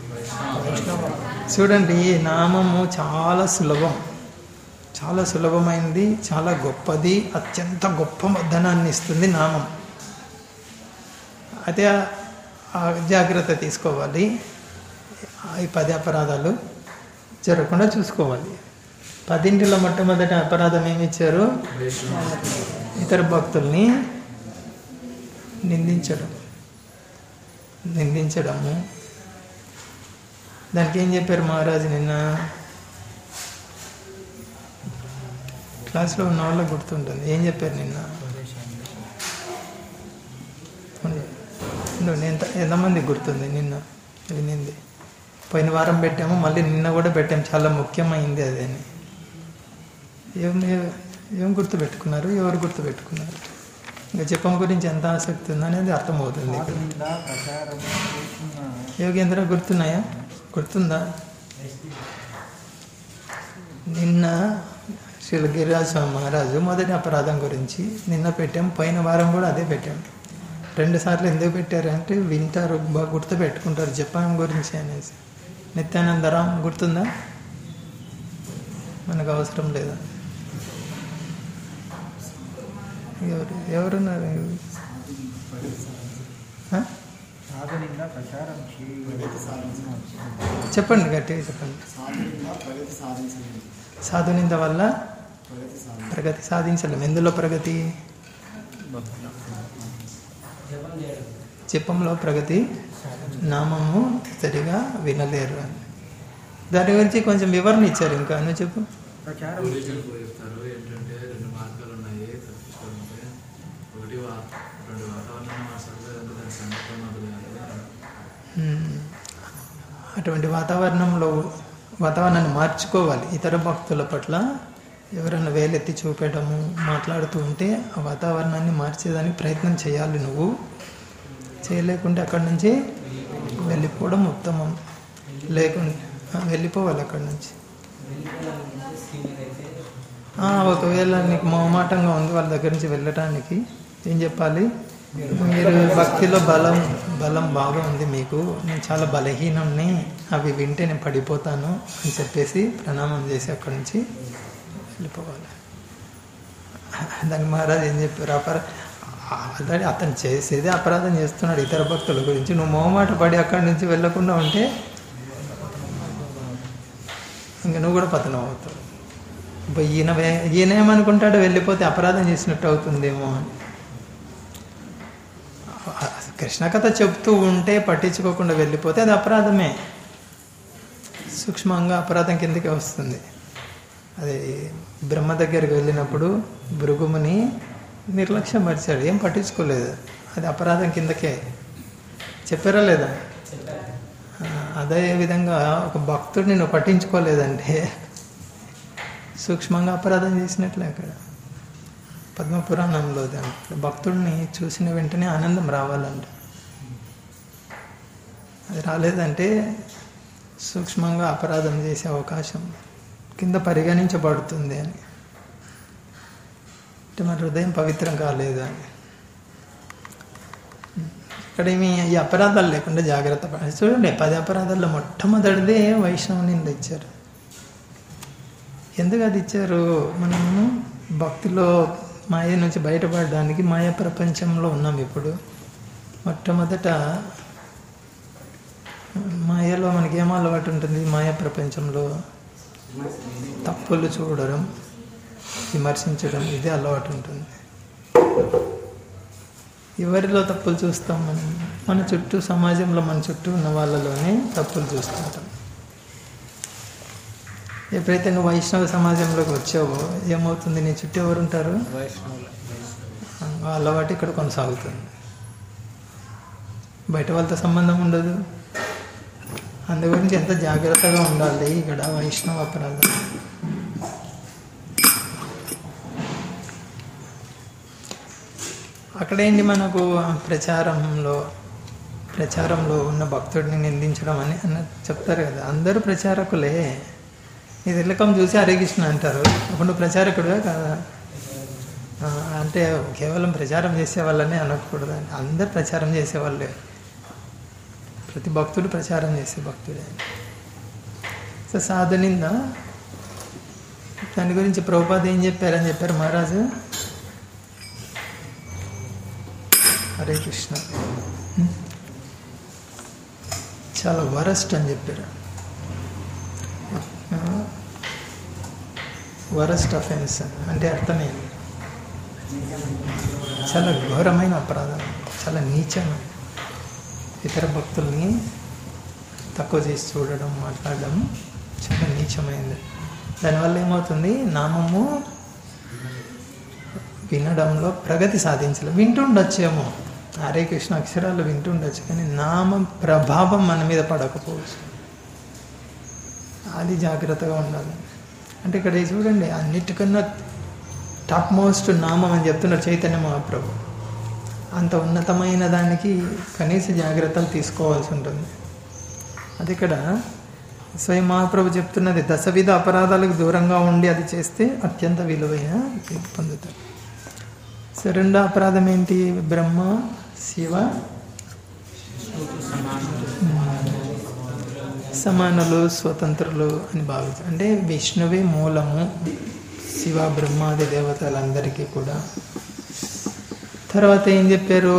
చూడండి ఈ నామము చాలా సులభం చాలా సులభమైనది చాలా గొప్పది అత్యంత గొప్ప ధనాన్ని ఇస్తుంది నామం అదే ఆ జాగ్రత్త తీసుకోవాలి ఈ పది అపరాధాలు జరగకుండా చూసుకోవాలి పదింటిలో మొట్టమొదటి అపరాధం ఏమి ఇచ్చారు ఇతర భక్తుల్ని నిందించడం నిందించడము దానికి ఏం చెప్పారు మహారాజు నిన్న క్లాస్లో ఉన్న వాళ్ళకి గుర్తుంటుంది ఏం చెప్పారు నిన్న ఉండు, ఎంత ఎంతమంది గుర్తుంది నిన్న వినింది పోయిన వారం పెట్టాము మళ్ళీ నిన్న కూడా పెట్టాము చాలా ముఖ్యమైంది అదని ఏం ఏం గుర్తు పెట్టుకున్నారు ఎవరు గుర్తు పెట్టుకున్నారు ఇంకా జపం గురించి ఎంత ఆసక్తి ఉందనేది అర్థమవుతుంది ఇక్కడ. ఆధునిక ప్రచారము చేస్తున్న యోగేంద్ర గుర్తున్నాయా గుర్తుందా నిన్న శ్రీ గిరిరాజ స్వామి మహారాజు మొదటి అపరాధం గురించి నిన్న పెట్టాం పోయిన వారం కూడా అదే పెట్టాం రెండు సార్లు ఎందుకు పెట్టారంటే వింటారు బాగా గుర్తు పెట్టుకుంటారు జపాన్ గురించి అనేసి నిత్యానందరాం గుర్తుందా మనకు అవసరం లేదా ఎవరు ఎవరున్నారు ఆ? ఆధునిక ప్రచారం చేయ చెప్పండి గట్టిగా చెప్పండి సాధనంగా ప్రగతి సాధించలేదు సాధునింద వల్ల ప్రగతి సాధన ప్రగతి సాధించలేం ఎందులో ప్రగతి జపం చేయడం జపంలో ప్రగతి నామము సరిగా వినలేరు అని దాని గురించి కొంచెం వివరణ ఇచ్చారు ఇంకా నువ్వు చెప్పు ప్రచారం ఒరిజినల్ చెప్తారు ఏంటంటే రెండు మార్గాలు ఉన్నాయి తప్పించుకోవాలంటే ఒకటి వా రెండు వాతావరణం మార్చాలి దాని సందర్భం మొదలు ఉమ్, అటువంటి వాతావరణంలో వాతావరణాన్ని మార్చుకోవాలి ఇతర భక్తుల పట్ల ఎవరైనా వేలెత్తి చూపేయడము మాట్లాడుతూ ఉంటే ఆ వాతావరణాన్ని మార్చేదానికి ప్రయత్నం చేయాలి నువ్వు చేయలేకుంటే అక్కడి నుంచి వెళ్ళిపోవడం ఉత్తమం లేకుండా ఆ, వెళ్ళిపోవాలి అక్కడి నుంచి వెళ్ళిపోవడానికి సీనియర్ అయితే ఆ, ఒకవేళ నీకు మొహమాటంగా ఉంది వాళ్ళ దగ్గర నుంచి వెళ్ళటానికి ఏం చెప్పాలి మీరు భక్తిలో బలం బలం బాగా ఉంది మీకు నేను చాలా బలహీనంని అవి వింటే నేను పడిపోతాను అని చెప్పేసి ప్రణామం చేసి అక్కడి నుంచి వెళ్ళిపోవాలి దానికి మహారాజ్ ఏం చెప్పారు అపరా ఆల్రెడీ అతను చేసేదే అపరాధం చేస్తున్నాడు ఇతర భక్తుల గురించి నువ్వు మొహమాట పడి అక్కడి నుంచి వెళ్ళకుండా ఉంటే ఇంకా నువ్వు కూడా పతనం అవుతావు ఇప్పుడు ఈయన వే- ఈయన ఏమనుకుంటాడో వెళ్ళిపోతే అపరాధం చేసినట్టు అవుతుందేమో అని ఆ- కృష్ణ కథ చెప్తూ ఉంటే పట్టించుకోకుండా వెళ్ళిపోతే అది అపరాధమే సూక్ష్మంగా అపరాధం కిందకే వస్తుంది అది బ్రహ్మ దగ్గరికి వెళ్ళినప్పుడు భృగుముని నిర్లక్ష్యం పరిచాడు ఏం పట్టించుకోలేదు అది అపరాధం కిందకే చెప్పారా లేదా చెప్పారు ఆ, అదే విధంగా ఒక భక్తుడిని నువ్వు పట్టించుకోలేదంటే సూక్ష్మంగా అపరాధం చేసినట్లే అక్కడ పద్మపురాణంలో దాంట్లో భక్తుడిని చూసిన వెంటనే ఆనందం రావాలంట అది రాలేదంటే సూక్ష్మంగా అపరాధం చేసే అవకాశం కింద పరిగణించబడుతుంది అని అంటే మన హృదయం పవిత్రం కాలేదు అని ఇక్కడ ఏమి ఈ అపరాధాలు లేకుండా జాగ్రత్త పడాలి చూడండి పది అపరాధాల్లో మొట్టమొదటిదే వైష్ణవ నింద ఇచ్చారు ఎందుకు అది ఇచ్చారు మనము భక్తిలో మాయ నుంచి బయటపడడానికి మాయ ప్రపంచంలో ఉన్నాం ఇప్పుడు మొట్టమొదట మాయలో మనకి ఏం అలవాటు ఉంటుంది మాయ ప్రపంచంలో తప్పులు చూడడం విమర్శించడం ఇదే అలవాటు ఉంటుంది ఎవరిలో తప్పులు చూస్తాం మనం మన చుట్టూ సమాజంలో మన చుట్టూ ఉన్న వాళ్ళలోనే తప్పులు చూస్తుంటాం ఎప్పుడైతే నువ్వు వైష్ణవ సమాజంలోకి వచ్చావో ఏమవుతుంది నీ చుట్టూ ఎవరు ఉంటారు ఆ అలవాటు ఇక్కడ కొనసాగుతుంది బయట వాళ్ళతో సంబంధం ఉండదు అందు గురించి ఎంత జాగ్రత్తగా ఉండాలి ఇక్కడ వైష్ణవ అపరాధం అక్కడేంటి మనకు ప్రచారంలో ప్రచారంలో ఉన్న భక్తుడిని నిందించడం అని అన్న చెప్తారు కదా అందరూ ప్రచారకులే నీ తిలకం చూసి హరే కృష్ణ అంటారు అప్పుడు నువ్వు ప్రచారకుడుగా కాదా ఆ, అంటే కేవలం ప్రచారం చేసే వాళ్ళనే అనకూడదు అందరు ప్రచారం చేసేవాళ్ళే ప్రతి భక్తుడు ప్రచారం చేసే భక్తుడే సో సాధనింద దాని గురించి ప్రభుపాద ఏం చెప్పారని చెప్పారు మహారాజు హరే కృష్ణ హ్మ్. చాలా వరస్ట్ అని చెప్పారు వరస్ట్ అఫెన్స్ అంటే అర్థమేంటి చాలా ఘోరమైన అపరాధం చాలా నీచమైన ఇతర భక్తుల్ని తక్కువ చేసి చూడడం మాట్లాడడం చాలా నీచమైనది దానివల్ల ఏమవుతుంది నామము వినడంలో ప్రగతి సాధించాలి వింటుండొచ్చేమో హరే కృష్ణ అక్షరాలు వింటుండొచ్చు కానీ నామ ప్రభావం మన మీద పడకపోవచ్చు అది జాగ్రత్తగా ఉండాలి అంటే ఇక్కడ చూడండి అన్నిటికన్నా టాప్ మోస్ట్ నామం అని చెప్తున్నారు చైతన్య మహాప్రభు అంత ఉన్నతమైన దానికి కనీస జాగ్రత్తలు తీసుకోవాల్సి ఉంటుంది అది ఇక్కడ స్వయం మహాప్రభు చెప్తున్నది దశవిధ అపరాధాలకు దూరంగా ఉండి అది చేస్తే అత్యంత విలువైన తీర్పు పొందుతారు సో రెండో అపరాధం ఏంటి బ్రహ్మ శివ సమానులు స్వతంత్రులు అని భావించారు అంటే విష్ణువే మూలము శివ బ్రహ్మాది దేవతలందరికీ కూడా తర్వాత ఏం చెప్పారు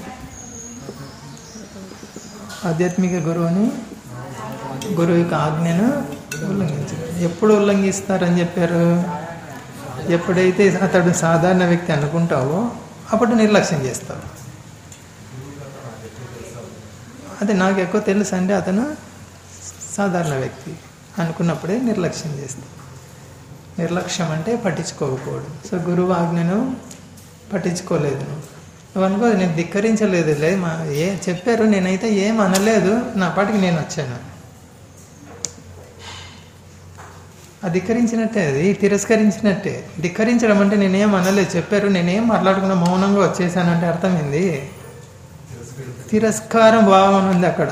ఆధ్యాత్మిక గురువుని గురువు యొక్క ఆజ్ఞను ఉల్లంఘించారు ఎప్పుడు ఉల్లంఘిస్తారని చెప్పారు ఎప్పుడైతే అతడు సాధారణ వ్యక్తి అనుకుంటావో అప్పుడు నిర్లక్ష్యం చేస్తావు అది నాకు ఎక్కువ తెలుసు అంటే అతను సాధారణ వ్యక్తి అనుకున్నప్పుడే నిర్లక్ష్యం చేస్తాం నిర్లక్ష్యం అంటే పట్టించుకోకపోవడం సో గురువు ఆజ్ఞను పట్టించుకోలేదు నువ్వు నువ్వు అనుకో నేను ధిక్కరించలేదు లేదు మా ఏ చెప్పారు నేనైతే ఏం అనలేదు నా పాటికి నేను వచ్చాను అది ధిక్కరించినట్టే అది తిరస్కరించినట్టే ధిక్కరించడం అంటే నేనేం అనలేదు చెప్పారు నేనేం మాట్లాడకుండా మౌనంగా వచ్చేసానంటే అర్థమైంది తిరస్కారం భావం ఉంది అక్కడ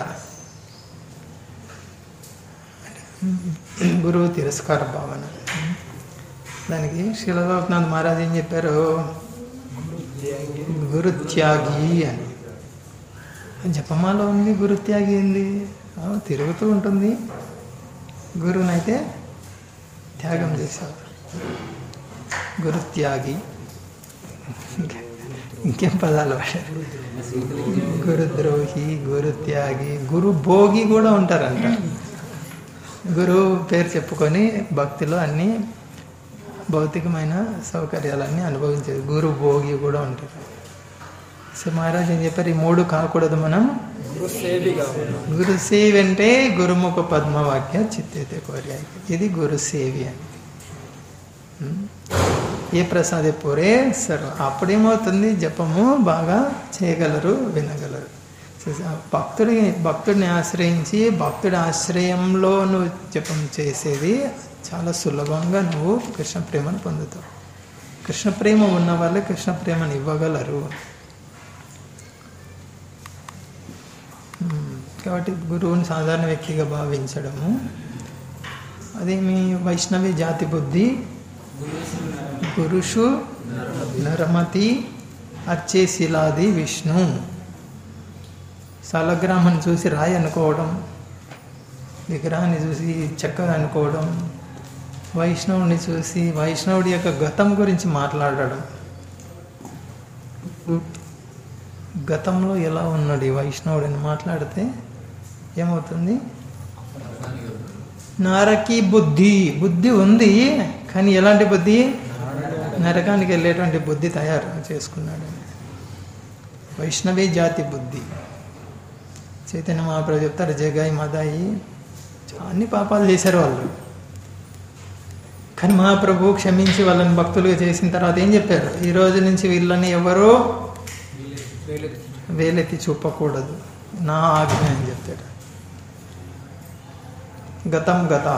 గురువు తిరస్కార భావన దానికి శిలలోకనాథ్ మహారాజ్ ఏం చెప్పారు గురుత్యాగి అని జపమాలో ఉంది గురుత్యాగి ఏంది ఆ, తిరుగుతూ ఉంటుంది గురువునైతే త్యాగం చేశారు గురుత్యాగి ఇంకేం పదాలు వాడారు గురుద్రోహి గురుత్యాగి గురు భోగి కూడా ఉంటారంట గురువు పేరు చెప్పుకొని భక్తిలో అన్ని భౌతికమైన సౌకర్యాలన్నీ అనుభవించేది గురు భోగి కూడా ఉంటారు సో మహారాజ్ ఏం చెప్పారు ఈ మూడు కాకూడదు మనం గురు సేవి అంటే గురుముఖ పద్మవాక్య చిత్తైతే కోర్యాయి ఇది గురు సేవి అని ఉమ్. ఏ ప్రసాదే పోరే సర్వ అప్పుడేమవుతుంది జపము బాగా చేయగలరు వినగలరు సో భక్తుడి భక్తుడిని ఆశ్రయించి భక్తుడి ఆశ్రయంలో నువ్వు జపం చేసేది చాలా సులభంగా నువ్వు కృష్ణ ప్రేమను పొందుతావు కృష్ణ ప్రేమ ఉన్న వాళ్ళే కృష్ణ ప్రేమను ఇవ్వగలరు ఉమ్, కాబట్టి గురువుని సాధారణ వ్యక్తిగా భావించడము అది మీ వైష్ణవి జాతి బుద్ధి గురుషు నరమతి అచ్చేశిలాది విష్ణు సాలగ్రామాన్ని చూసి రాయి అనుకోవడం విగ్రహాన్ని చూసి చక్కగా అనుకోవడం వైష్ణవుడిని చూసి వైష్ణవుడి యొక్క గతం గురించి మాట్లాడడం గతంలో ఎలా ఉన్నాడు ఈ వైష్ణవుడిని మాట్లాడితే ఏమవుతుంది నరకి బుద్ధి బుద్ధి ఉంది కానీ ఎలాంటి బుద్ధి నరకానికి వెళ్ళేటువంటి బుద్ధి తయారు చేసుకున్నాడు వైష్ణవే జాతి బుద్ధి చైతన్య మహాప్రభు చెప్తారు జగాయి మదాయి అన్ని పాపాలు చేశారు వాళ్ళు కానీ మహాప్రభు క్షమించి వాళ్ళని భక్తులుగా చేసిన తర్వాత ఏం చెప్పారు ఈ రోజు నుంచి వీళ్ళని ఎవరో వేలెత్తి చూపకూడదు నా ఆజ్ఞ అని చెప్పారు గతం గత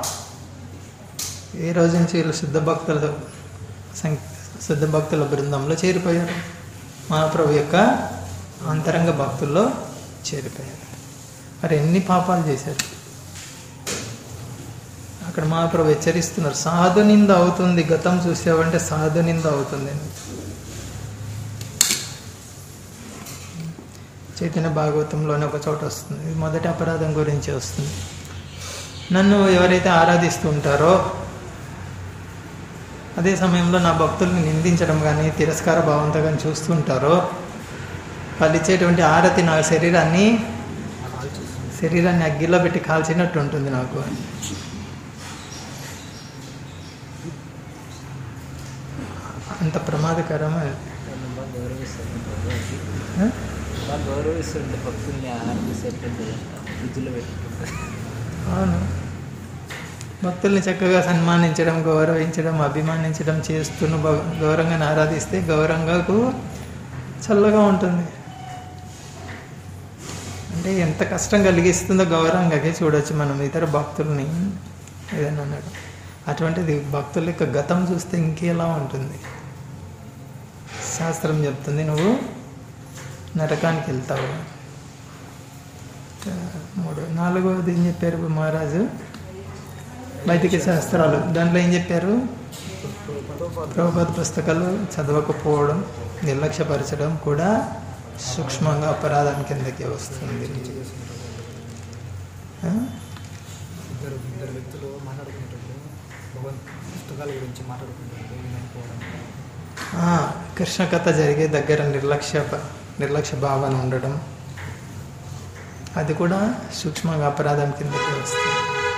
ఈ రోజు నుంచి వీళ్ళు శుద్ధ భక్తుల సం- శుద్ధ భక్తుల బృందంలో చేరిపోయారు మహాప్రభు యొక్క అంతరంగ భక్తుల్లో చేరిపోయారు మరి ఎన్ని పాపాలు చేశారు అక్కడ మహాప్రభు హెచ్చరిస్తున్నారు సాధు నింద అవుతుంది గతం చూసావంటే సాధు నింద అవుతుంది అని చైతన్య భాగవతంలోనే ఒక చోట వస్తుంది ఇది మొదటి అపరాధం గురించి వస్తుంది నన్ను ఎవరైతే ఆరాధిస్తూ ఉంటారో అదే సమయంలో నా భక్తుల్ని నిందించడం కానీ తిరస్కార భావంతో కానీ చూస్తుంటారో వాళ్ళు ఇచ్చేటువంటి ఆరతి నా శరీరాన్ని శరీరాన్ని అగ్గిలో పెట్టి కాల్చినట్టు ఉంటుంది నాకు అంత ప్రమాదకరమే బాగా గౌరవిస్తారు ఆ? బాగా గౌరవిస్తుంటే భక్తుల్ని ఆనందిస్తుంటే ఫ్రిడ్జ్లో పెట్టుకుంటారు అవును భక్తుల్ని చక్కగా సన్మానించడం గౌరవించడం అభిమానించడం చేస్తూను భగ- గౌరవంగా ఆరాధిస్తే గౌరవంగాకు చల్లగా ఉంటుంది అంటే ఎంత కష్టం కలిగిస్తుందో గౌరవంగాకే చూడొచ్చు మనం ఇతర భక్తుల్ని ఏదైనా అన్నాడు అటువంటిది భక్తుల యొక్క గతం చూస్తే ఇంకేలా ఉంటుంది శాస్త్రం చెప్తుంది నువ్వు నరకానికి వెళ్తావు మూడు నాలుగవది ఏం చెప్పారు మహారాజు వైదిక శాస్త్రాలు దాంట్లో ఏం చెప్పారు ప్రభుపద పుస్తకాలు చదవకపోవడం నిర్లక్ష్యపరచడం కూడా సూక్ష్మంగా అపరాధం కిందకి వస్తుంది ఆ? ఇద్దరు ఇద్దరు వ్యక్తులు మాట్లాడుకునేటప్పుడు భగవంత్ పుస్తకాల గురించి మాట్లాడుకుంటారు వినకపోవడం ఆ, కృష్ణ కథ జరిగే దగ్గర నిర్లక్ష్య నిర్లక్ష్య భావన ఉండడం అది కూడా సూక్ష్మంగా అపరాధం కిందకి వస్తుంది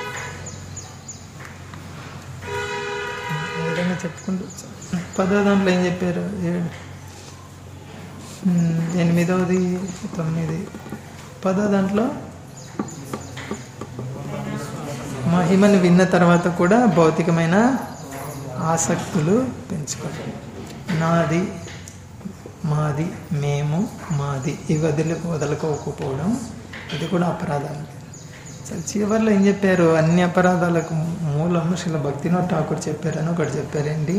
ఈ విధంగా చెప్పుకుంటూ పదో దాంట్లో ఏం చెప్పారు ఏడు ఉమ్, ఎనిమిదవది తొమ్మిది పదో దాంట్లో మహిమను విన్న తర్వాత కూడా భౌతికమైన ఆసక్తులు పెంచుకోండి నాది మాది మేము మాది ఇవి వదిలి వదలుకోకపోవడం ఇది కూడా అపరాధం అసలు చివరిలో ఏం చెప్పారు అన్ని అపరాధాలకు మూలం శిల భక్తినో ఠాకూర్ చెప్పారని ఒకటి చెప్పారండి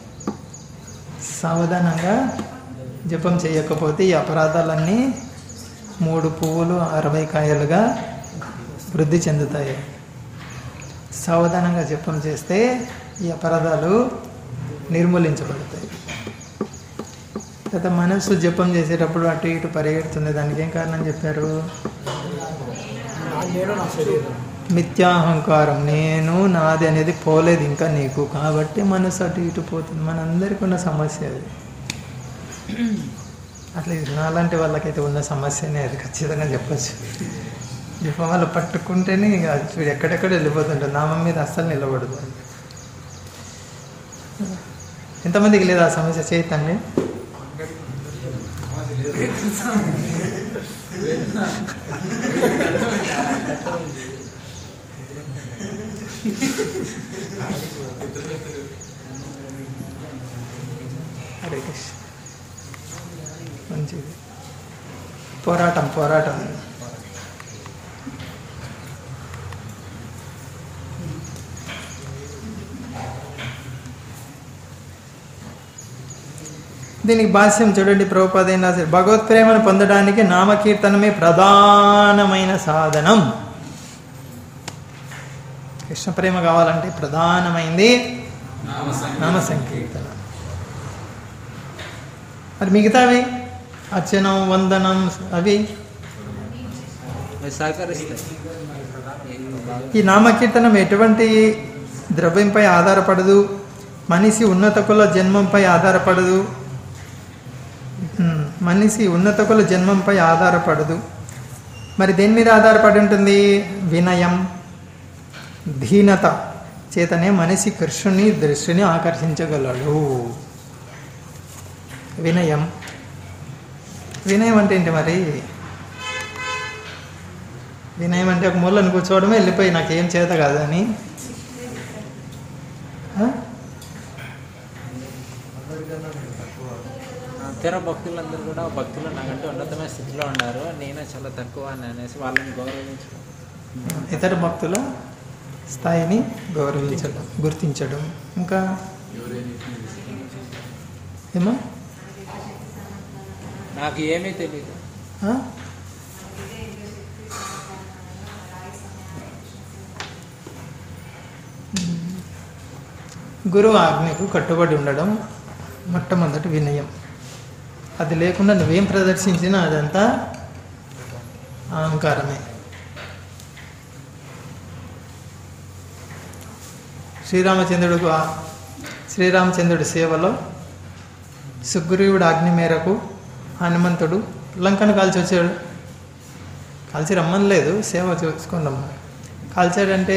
సావధానంగా జపం చేయకపోతే ఈ అపరాధాలన్నీ మూడు పువ్వులు అరవై కాయలుగా వృద్ధి చెందుతాయి సావధానంగా జపం చేస్తే ఈ అపరాధాలు నిర్మూలించబడతాయి తర్వాత మనస్సు జపం చేసేటప్పుడు అటు ఇటు పరిగెడుతుంది దానికి ఏం కారణం చెప్పారు నేను నా శరీరం మిథ్యాహంకారం నేను నాది అనేది పోలేదు ఇంకా నీకు కాబట్టి మనసు అటు ఇటు పోతుంది మనందరికీ ఉన్న సమస్య అది అట్లా ఇది నాలాంటి వాళ్ళకైతే ఉన్న సమస్యనే అది ఖచ్చితంగా చెప్పచ్చు జపం వాళ్ళు పట్టుకుంటేనే ఇక అది చూడు ఎక్కడెక్కడ వెళ్ళిపోతుంటారు నామం మీద అస్సలు నిలబడదు ఎంతమందికి లేదా ఆ సమస్య చేయతండి హరే కృష్ణ మంచిది పోరాటం పోరాటం దీనికి భాష్యం చూడండి ప్రభుపాద ఏం రాశారు భగవత్ ప్రేమను పొందడానికి నామకీర్తనమే ప్రధానమైన సాధనం కృష్ణ ప్రేమ కావాలంటే ప్రధానమైంది నామ సంకీర్తన మరి మిగతావి అర్చనం వందనం అవి అవి సహకరిస్తాయి బాగా ఈ నామకీర్తనం ఎటువంటి ద్రవ్యంపై ఆధారపడదు మనిషి ఉన్నత కుల జన్మంపై ఆధారపడదు ఉమ్, మనిషి ఉన్నత కుల జన్మంపై ఆధారపడదు మరి దేని మీద ఆధారపడి ఉంటుంది వినయం దీనత చేతనే మనిషి కృష్ణుని దృష్టిని ఆకర్షించగలడు వినయం వినయం అంటే ఏంటి మరి వినయం అంటే ఒక మూలను కూర్చోవడమే వెళ్ళిపోయి నాకేం చేత కాదని ఆ? తెర భక్తులందరూ కూడా భక్తులు నాకంటే ఉన్నతమైన స్థితిలో ఉన్నారు నేనే చాలా తక్కువ అని అనేసి వాళ్ళని గౌరవించడం ఇతర భక్తుల స్థాయిని గౌరవించడం గుర్తించడం ఇంకా ఏమో నాకు ఏమీ తెలియదు ఆ? గురువు ఆజ్ఞకు కట్టుబడి ఉండడం మొట్టమొదటి వినయం అది లేకుండా నువ్వేం ప్రదర్శించినా అదంతా అహంకారమే శ్రీరామచంద్రుడు శ్రీరామచంద్రుడి సేవలో సుగ్రీవుడి ఆజ్ఞ మేరకు హనుమంతుడు లంకను కాల్చి వచ్చాడు కాల్చి రమ్మని లేదు సేవ చూసుకొని రమ్మని కాల్చాడంటే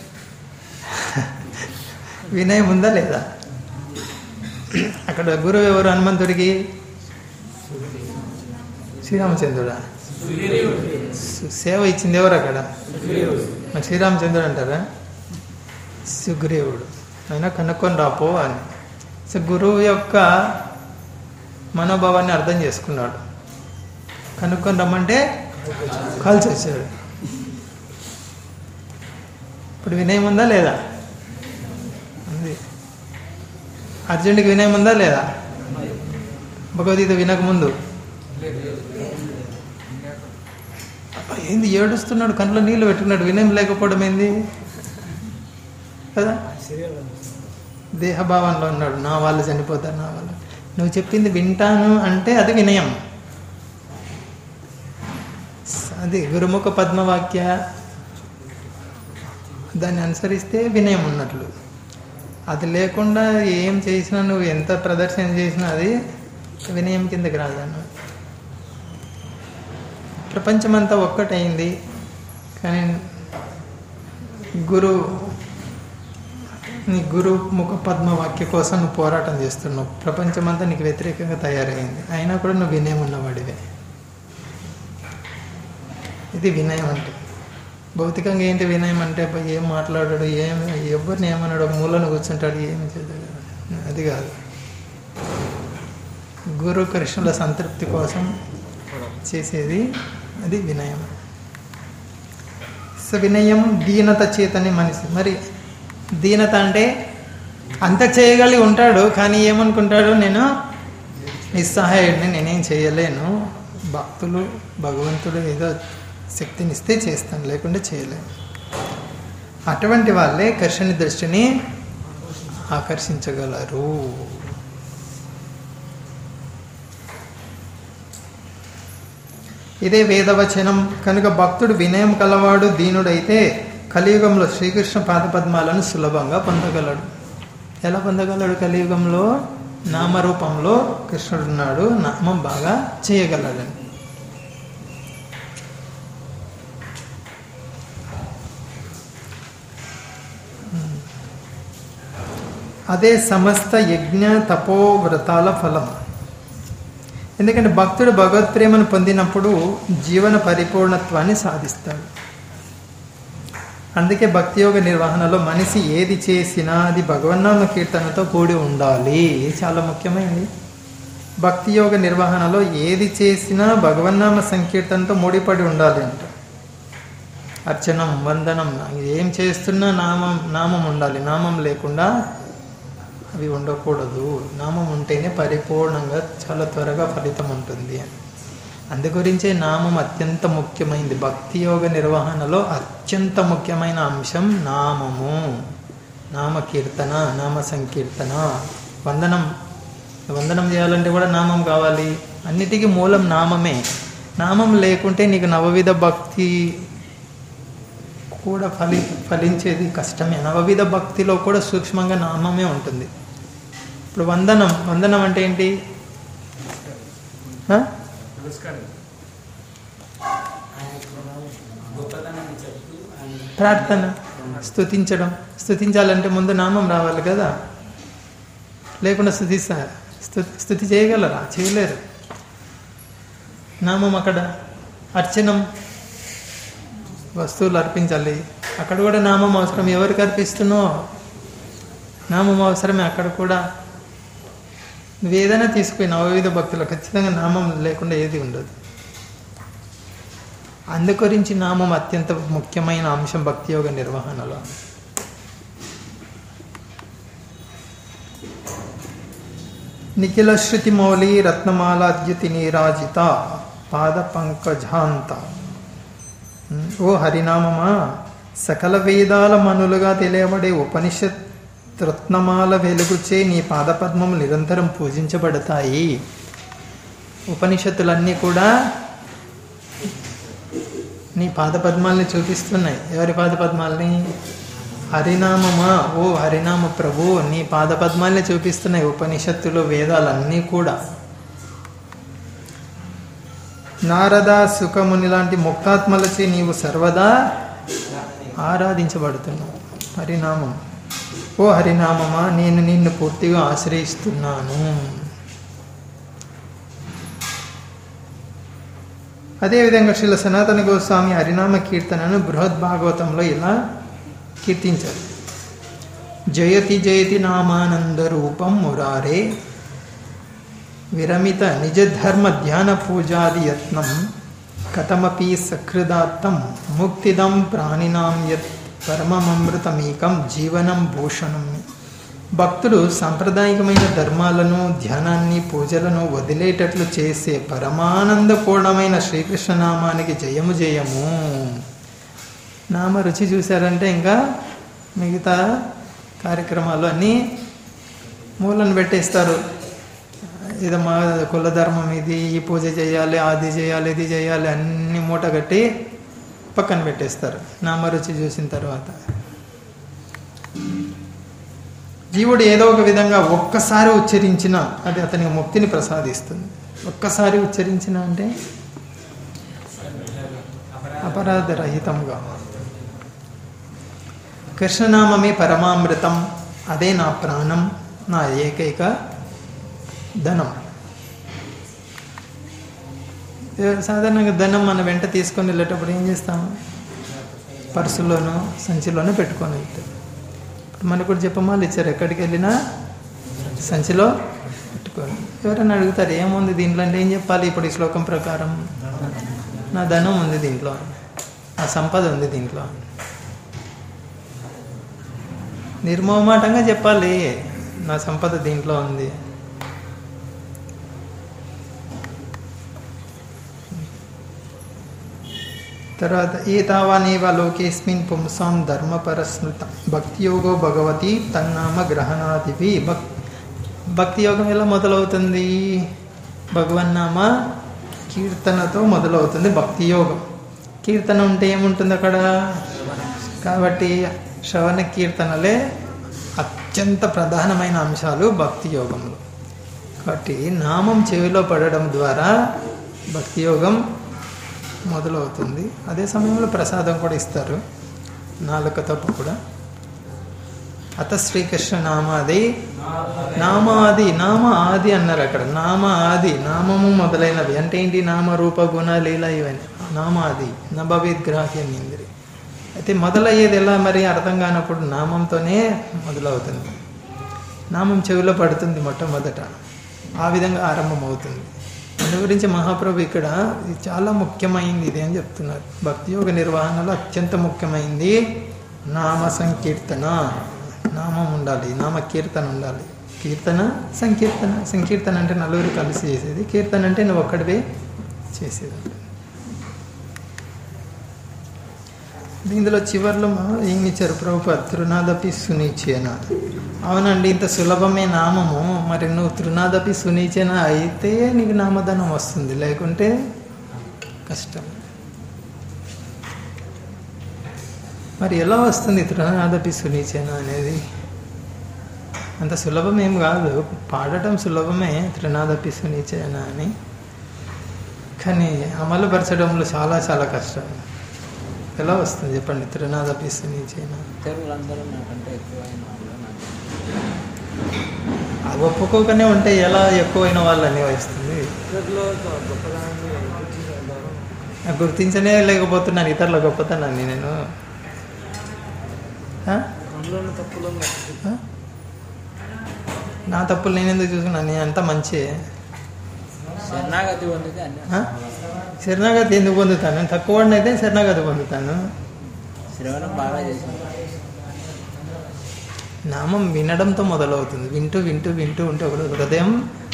వినయం ఉందా లేదా అక్కడ గురువు ఎవరు హనుమంతుడికి శ్రీరామచంద్రుడా సు- సేవ ఇచ్చింది ఎవరు అక్కడ మరి శ్రీరామచంద్రుడు అంటారా సుగ్రీవుడు అయినా కనుక్కొని రాపో అని సో గురువు యొక్క మనోభావాన్ని అర్థం చేసుకున్నాడు కనుక్కొని రమ్మంటే కాల్చి వచ్చాడు ఇప్పుడు వినయం ఉందా లేదా ఉంది అర్జునుడికి వినయం ఉందా లేదా భగవద్గీత వినక ముందు అబ్బా, ఏంది ఏడుస్తున్నాడు కంట్లో నీళ్ళు పెట్టుకున్నాడు వినయం లేకపోవడం ఏంది కదా దేహభావంలో ఉన్నాడు నా వాళ్ళు చనిపోతారు నా వాళ్ళు నువ్వు చెప్పింది వింటాను అంటే అది వినయం అది గురుముఖ పద్మవాక్య దాన్ని అనుసరిస్తే వినయం ఉన్నట్లు అది లేకుండా ఏం చేసినా నువ్వు ఎంత ప్రదర్శన చేసినా అది వినయం కిందకి రాదన్న ప్రపంచమంతా ఒక్కటైంది కానీ గురు నీ గురు ముఖ పద్మవాక్య కోసం నువ్వు పోరాటం చేస్తున్నావు ప్రపంచమంతా నీకు వ్యతిరేకంగా తయారైంది అయినా కూడా నువ్వు వినయం ఉన్నవాడివే ఇది వినయం అంటే భౌతికంగా ఏంటి వినయం అంటే అబ్బా ఏం మాట్లాడాడు ఏం ఎవరిని ఏమన్నాడు ఒక మూలను కూర్చుంటాడు ఏమి చేయదు అది కాదు గురు కృష్ణుల సంతృప్తి కోసం చేసేది అది వినయం సో వినయం దీనత చేతని మనిషి మరి దీనత అంటే అంత చేయగలిగి ఉంటాడు కానీ ఏమనుకుంటాడు నేను నిస్సహాయుడిని నేనేం చేయలేను భక్తులు భగవంతుడు ఏదో శక్తిని ఇస్తే చేస్తాను లేకుంటే చేయలేను అటువంటి వాళ్ళే కృష్ణుని దృష్టిని ఆకర్షించగలరు ఇదే వేదవచనం కనుక భక్తుడు వినయం కలవాడు దీనుడైతే కలియుగంలో శ్రీకృష్ణ పాదపద్మాలను సులభంగా పొందగలడు ఎలా పొందగలడు కలియుగంలో నామరూపంలో కృష్ణుడు ఉన్నాడు నామం బాగా చేయగలడని అదే సమస్త యజ్ఞ తపో వ్రతాల ఫలం ఎందుకంటే భక్తుడు భగవత్ ప్రేమను పొందినప్పుడు జీవన పరిపూర్ణత్వాన్ని సాధిస్తాడు అందుకే భక్తి యోగ నిర్వహణలో మనిషి ఏది చేసినా అది భగవన్నామ కీర్తనతో కూడి ఉండాలి ఇది చాలా ముఖ్యమైనది భక్తి యోగ నిర్వహణలో ఏది చేసినా భగవన్నామ సంకీర్తనతో ముడిపడి ఉండాలి అంట అర్చనం వందనం ఏం చేస్తున్నా నామం నామం ఉండాలి నామం లేకుండా అవి ఉండకూడదు నామం ఉంటేనే పరిపూర్ణంగా చాలా త్వరగా ఫలితం ఉంటుంది అని అందుగురించే నామం అత్యంత ముఖ్యమైనది భక్తి యోగ నిర్వహణలో అత్యంత ముఖ్యమైన అంశం నామము నామ కీర్తన నామ సంకీర్తన వందనం వందనం చేయాలంటే కూడా నామం కావాలి అన్నిటికీ మూలం నామమే నామం లేకుంటే నీకు నవవిధ భక్తి కూడా ఫలి ఫలించేది కష్టమే నవవిధ భక్తిలో కూడా సూక్ష్మంగా నామమే ఉంటుంది ఇప్పుడు వందనం వందనం అంటే ఏంటి ఆ? గొప్పతనాన్ని చెప్తూ ఆయన ప్రార్థన స్తుతించడం స్తుతించాలంటే ముందు నామం రావాలి కదా లేకుండా స్థుతిస్తారు స్థుతి స్థుతి చేయగలరా చేయలేరు నామం అక్కడ అర్చనం వస్తువులు అర్పించాలి అక్కడ కూడా నామం అవసరం ఎవరికి అర్పిస్తున్నావు నామం అవసరమే అక్కడ కూడా నువ్వు ఏదైనా తీసుకుపోయి నవవిధ భక్తులు ఖచ్చితంగా నామం లేకుండా ఏది ఉండదు అందుగురించి నామం అత్యంత ముఖ్యమైన అంశం భక్తి యోగ నిర్వహణలో నిఖిల శృతి మౌలి రత్నమాలాద్యుతి నీరాజిత పాద పంకజాంత ఓ హరినామమా సకల వేదాల మనులుగా తెలియబడే ఉపనిషత్ రత్నమాల వెలుగుచే నీ పాదపద్మం నిరంతరం పూజించబడతాయి ఉపనిషత్తులన్నీ కూడా నీ పాదపద్మాల్ని చూపిస్తున్నాయి ఎవరి పాదపద్మాల్ని హరినామమా ఓ హరినామ ప్రభు నీ పాదపద్మాల్ని చూపిస్తున్నాయి ఉపనిషత్తులు వేదాలన్నీ కూడా నారద సుఖముని లాంటి ముక్తాత్మలచే నీవు సర్వదా ఆరాధించబడుతున్నావు హరినామం ఓ హరినామమా నేను నిన్ను పూర్తిగా ఆశ్రయిస్తున్నాను అదేవిధంగా శ్రీల సనాతన గోస్వామి హరినామ కీర్తనను బృహద్భాగవతంలో ఇలా కీర్తించారు జయతి జయతి నామానంద రూపం మురారే విరమిత నిజధర్మ ధ్యాన పూజాది యత్నం కథమపి సకృదాత్తం ముక్తిదం ప్రాణినాం యత్ పరమమృతమేకం జీవనం భూషణం భక్తుడు సాంప్రదాయికమైన ధర్మాలను ధ్యానాన్ని పూజలను వదిలేటట్లు చేసే పరమానందపూర్ణమైన శ్రీకృష్ణ నామానికి జయము జయము నామ రుచి చూశారంటే ఇంకా మిగతా కార్యక్రమాలు అన్నీ మూలను పెట్టేస్తారు ఇది మా కుల ధర్మం ఇది ఈ పూజ చేయాలి అది చేయాలి ఇది చేయాలి అన్ని మూట కట్టి పక్కన పెట్టేస్తారు నామరుచి చూసిన తర్వాత జీవుడు ఏదో ఒక విధంగా ఒక్కసారి ఉచ్చరించిన అది అతనికి ముక్తిని ప్రసాదిస్తుంది ఒక్కసారి ఉచ్చరించిన అంటే అపరాధ రహితంగా కృష్ణనామమే పరమామృతం అదే నా ప్రాణం నా ఏకైక ధనం సాధారణంగా ధనం మన వెంట తీసుకొని వెళ్ళేటప్పుడు ఏం చేస్తాము పర్సులోనో సంచిలోనో పెట్టుకొని వెళ్తాం ఇప్పుడు మనకు కూడా చెప్పమాలు ఇచ్చారు ఎక్కడికి వెళ్ళినా సంచిలో పెట్టుకోండి ఎవరైనా అడుగుతారు ఏముంది దీంట్లో అంటే ఏం చెప్పాలి ఇప్పుడు ఈ శ్లోకం ప్రకారం నా ధనం ఉంది దీంట్లో నా సంపద ఉంది దీంట్లో నిర్మోమాటంగా చెప్పాలి నా సంపద దీంట్లో ఉంది తర్వాత ఏతావానేవ లోకేస్మిన్ పుంసాం ధర్మపరస్మృత భక్తియోగో భగవతి తన్నామ గ్రహణాదివి భక్ భక్తి యోగం ఎలా మొదలవుతుంది భగవన్నామ కీర్తనతో మొదలవుతుంది భక్తి యోగం కీర్తన ఉంటే ఏముంటుంది అక్కడ కాబట్టి శ్రవణ కీర్తనలే అత్యంత ప్రధానమైన అంశాలు భక్తి యోగంలో కాబట్టి నామం చెవిలో పడడం ద్వారా భక్తి యోగం మొదలవుతుంది అదే సమయంలో ప్రసాదం కూడా ఇస్తారు నాలుక తప్పు కూడా అత శ్రీకృష్ణ నామాది నామ ఆది నామ ఆది అన్నారు అక్కడ నామ ఆది నామము మొదలైనవి అంటే ఏంటి నామ రూప గుణ లీల ఇవన్నీ నామ ఆది నభవిద్గ్రాహ్యం ఇంద్రి అయితే మొదలయ్యేది ఎలా మరి అర్థం కానప్పుడు నామంతోనే మొదలవుతుంది నామం చెవిలో పడుతుంది మొట్టమొదట ఆ విధంగా ఆరంభం అవుతుంది దాని గురించి మహాప్రభు ఇక్కడ ఇది చాలా ముఖ్యమైంది ఇది అని చెప్తున్నారు భక్తి యోగ నిర్వహణలో అత్యంత ముఖ్యమైంది నామ సంకీర్తన నామం ఉండాలి నామ కీర్తన ఉండాలి కీర్తన సంకీర్తన సంకీర్తన అంటే నలుగురు కలిసి చేసేది కీర్తన అంటే నువ్వు ఒక్కడివే చేసేది ఇందులో చివరిలో ఏమి ఇచ్చారు ప్రభుపాద్ తృనాదపి సునీచేన అవునండి ఇంత సులభమే నామము మరి నువ్వు తృనాదపి సునీచేన అయితే నీకు నామధనం వస్తుంది లేకుంటే కష్టం మరి ఎలా వస్తుంది తృనాదపి సునీచేన అనేది అంత సులభం ఏం కాదు పాడటం సులభమే తృనాదపి సునీచేన అని కానీ అమలు పరచడంలో చాలా చాలా కష్టం ఎలా వస్తుంది చెప్పండి త్రినాథ పిస్సు నీచైనా ఇతరులందరూ నాకంటే ఎక్కువ అయిన వాళ్ళు నాకు అది ఒప్పుకోకనే ఉంటే ఎలా ఎక్కువైన వాళ్ళని వస్తుంది ఇతరులో గొప్పదనాన్ని గుర్తించగలరు నాకు గుర్తించనే లేకపోతున్నాను ఇతరుల గొప్పతనాన్ని నేను ఆ? అందులోని తప్పులను ఆ? నా తప్పులు నేను ఎందుకు చూసుకున్నాను నేను అంతా మంచి శరణాగతి పొందితే అన్ని శరణాగతి ఎందుకు పొందుతాను నేను తక్కువ వాడినైతే శరణాగతి పొందుతాను శ్రవణం బాగా చేసింది నామం వినడంతో మొదలవుతుంది వింటూ వింటూ వింటూ ఉంటే ఒకటి హృదయం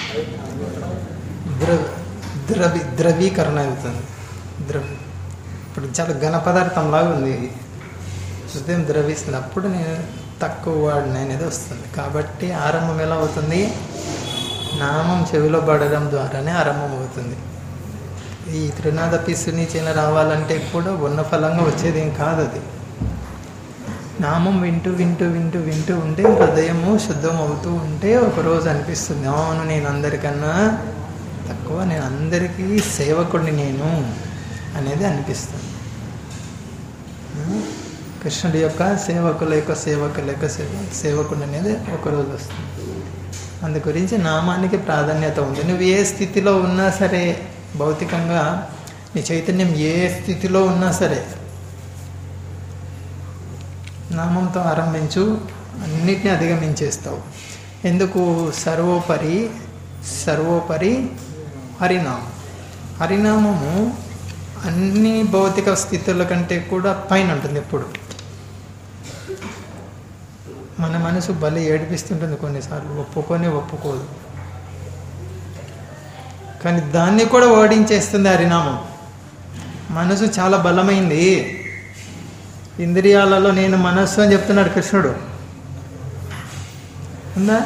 ద్రవ ద్రవి ద్రవీకరణ అవుతుంది ద్రవి ఇప్పుడు చాలా ఘన పదార్థం లాగా ఉంది ఇది. హృదయం ద్రవిస్తుంది అప్పుడు నేను తక్కువ వాడిని అనేది వస్తుంది కాబట్టి ఆరంభం ఎలా అవుతుంది నామం చెవిలో పడడం ద్వారానే ఆరంభం అవుతుంది ఈ త్రినాథ సునీచన రావాలంటే కూడా ఉన్న ఫలంగా వచ్చేది ఏం కాదు అది నామం వింటూ వింటూ వింటూ వింటూ ఉంటే హృదయము శుద్ధం అవుతూ ఉంటే ఒకరోజు అనిపిస్తుంది అవును నేను అందరికన్నా తక్కువ నేను అందరికీ సేవకుడిని నేను అనేది అనిపిస్తుంది ఆ? కృష్ణుడి యొక్క సేవకుల యొక్క సేవకుల యొక్క సేవ సేవకుడు అనేది ఒకరోజు వస్తుంది అందు గురించి నామానికి ప్రాధాన్యత ఉంది నువ్వు ఏ స్థితిలో ఉన్నా సరే భౌతికంగా నీ చైతన్యం ఏ స్థితిలో ఉన్నా సరే నామంతో ఆరంభించు అన్నిటిని అధిగమించేస్తావు ఎందుకు సర్వోపరి సర్వోపరి హరినామం హరినామము అన్ని భౌతిక స్థితుల కంటే కూడా పైన ఉంటుంది ఎప్పుడు మన మనసు బలి ఏడిపిస్తుంటుంది కొన్నిసార్లు ఒప్పుకొని ఒప్పుకోదు కానీ దాన్ని కూడా ఓడించేస్తుంది హరినామం మనసు చాలా బలమైంది ఇంద్రియాలలో నేను మనస్సు అని చెప్తున్నాడు కృష్ణుడు ఉందా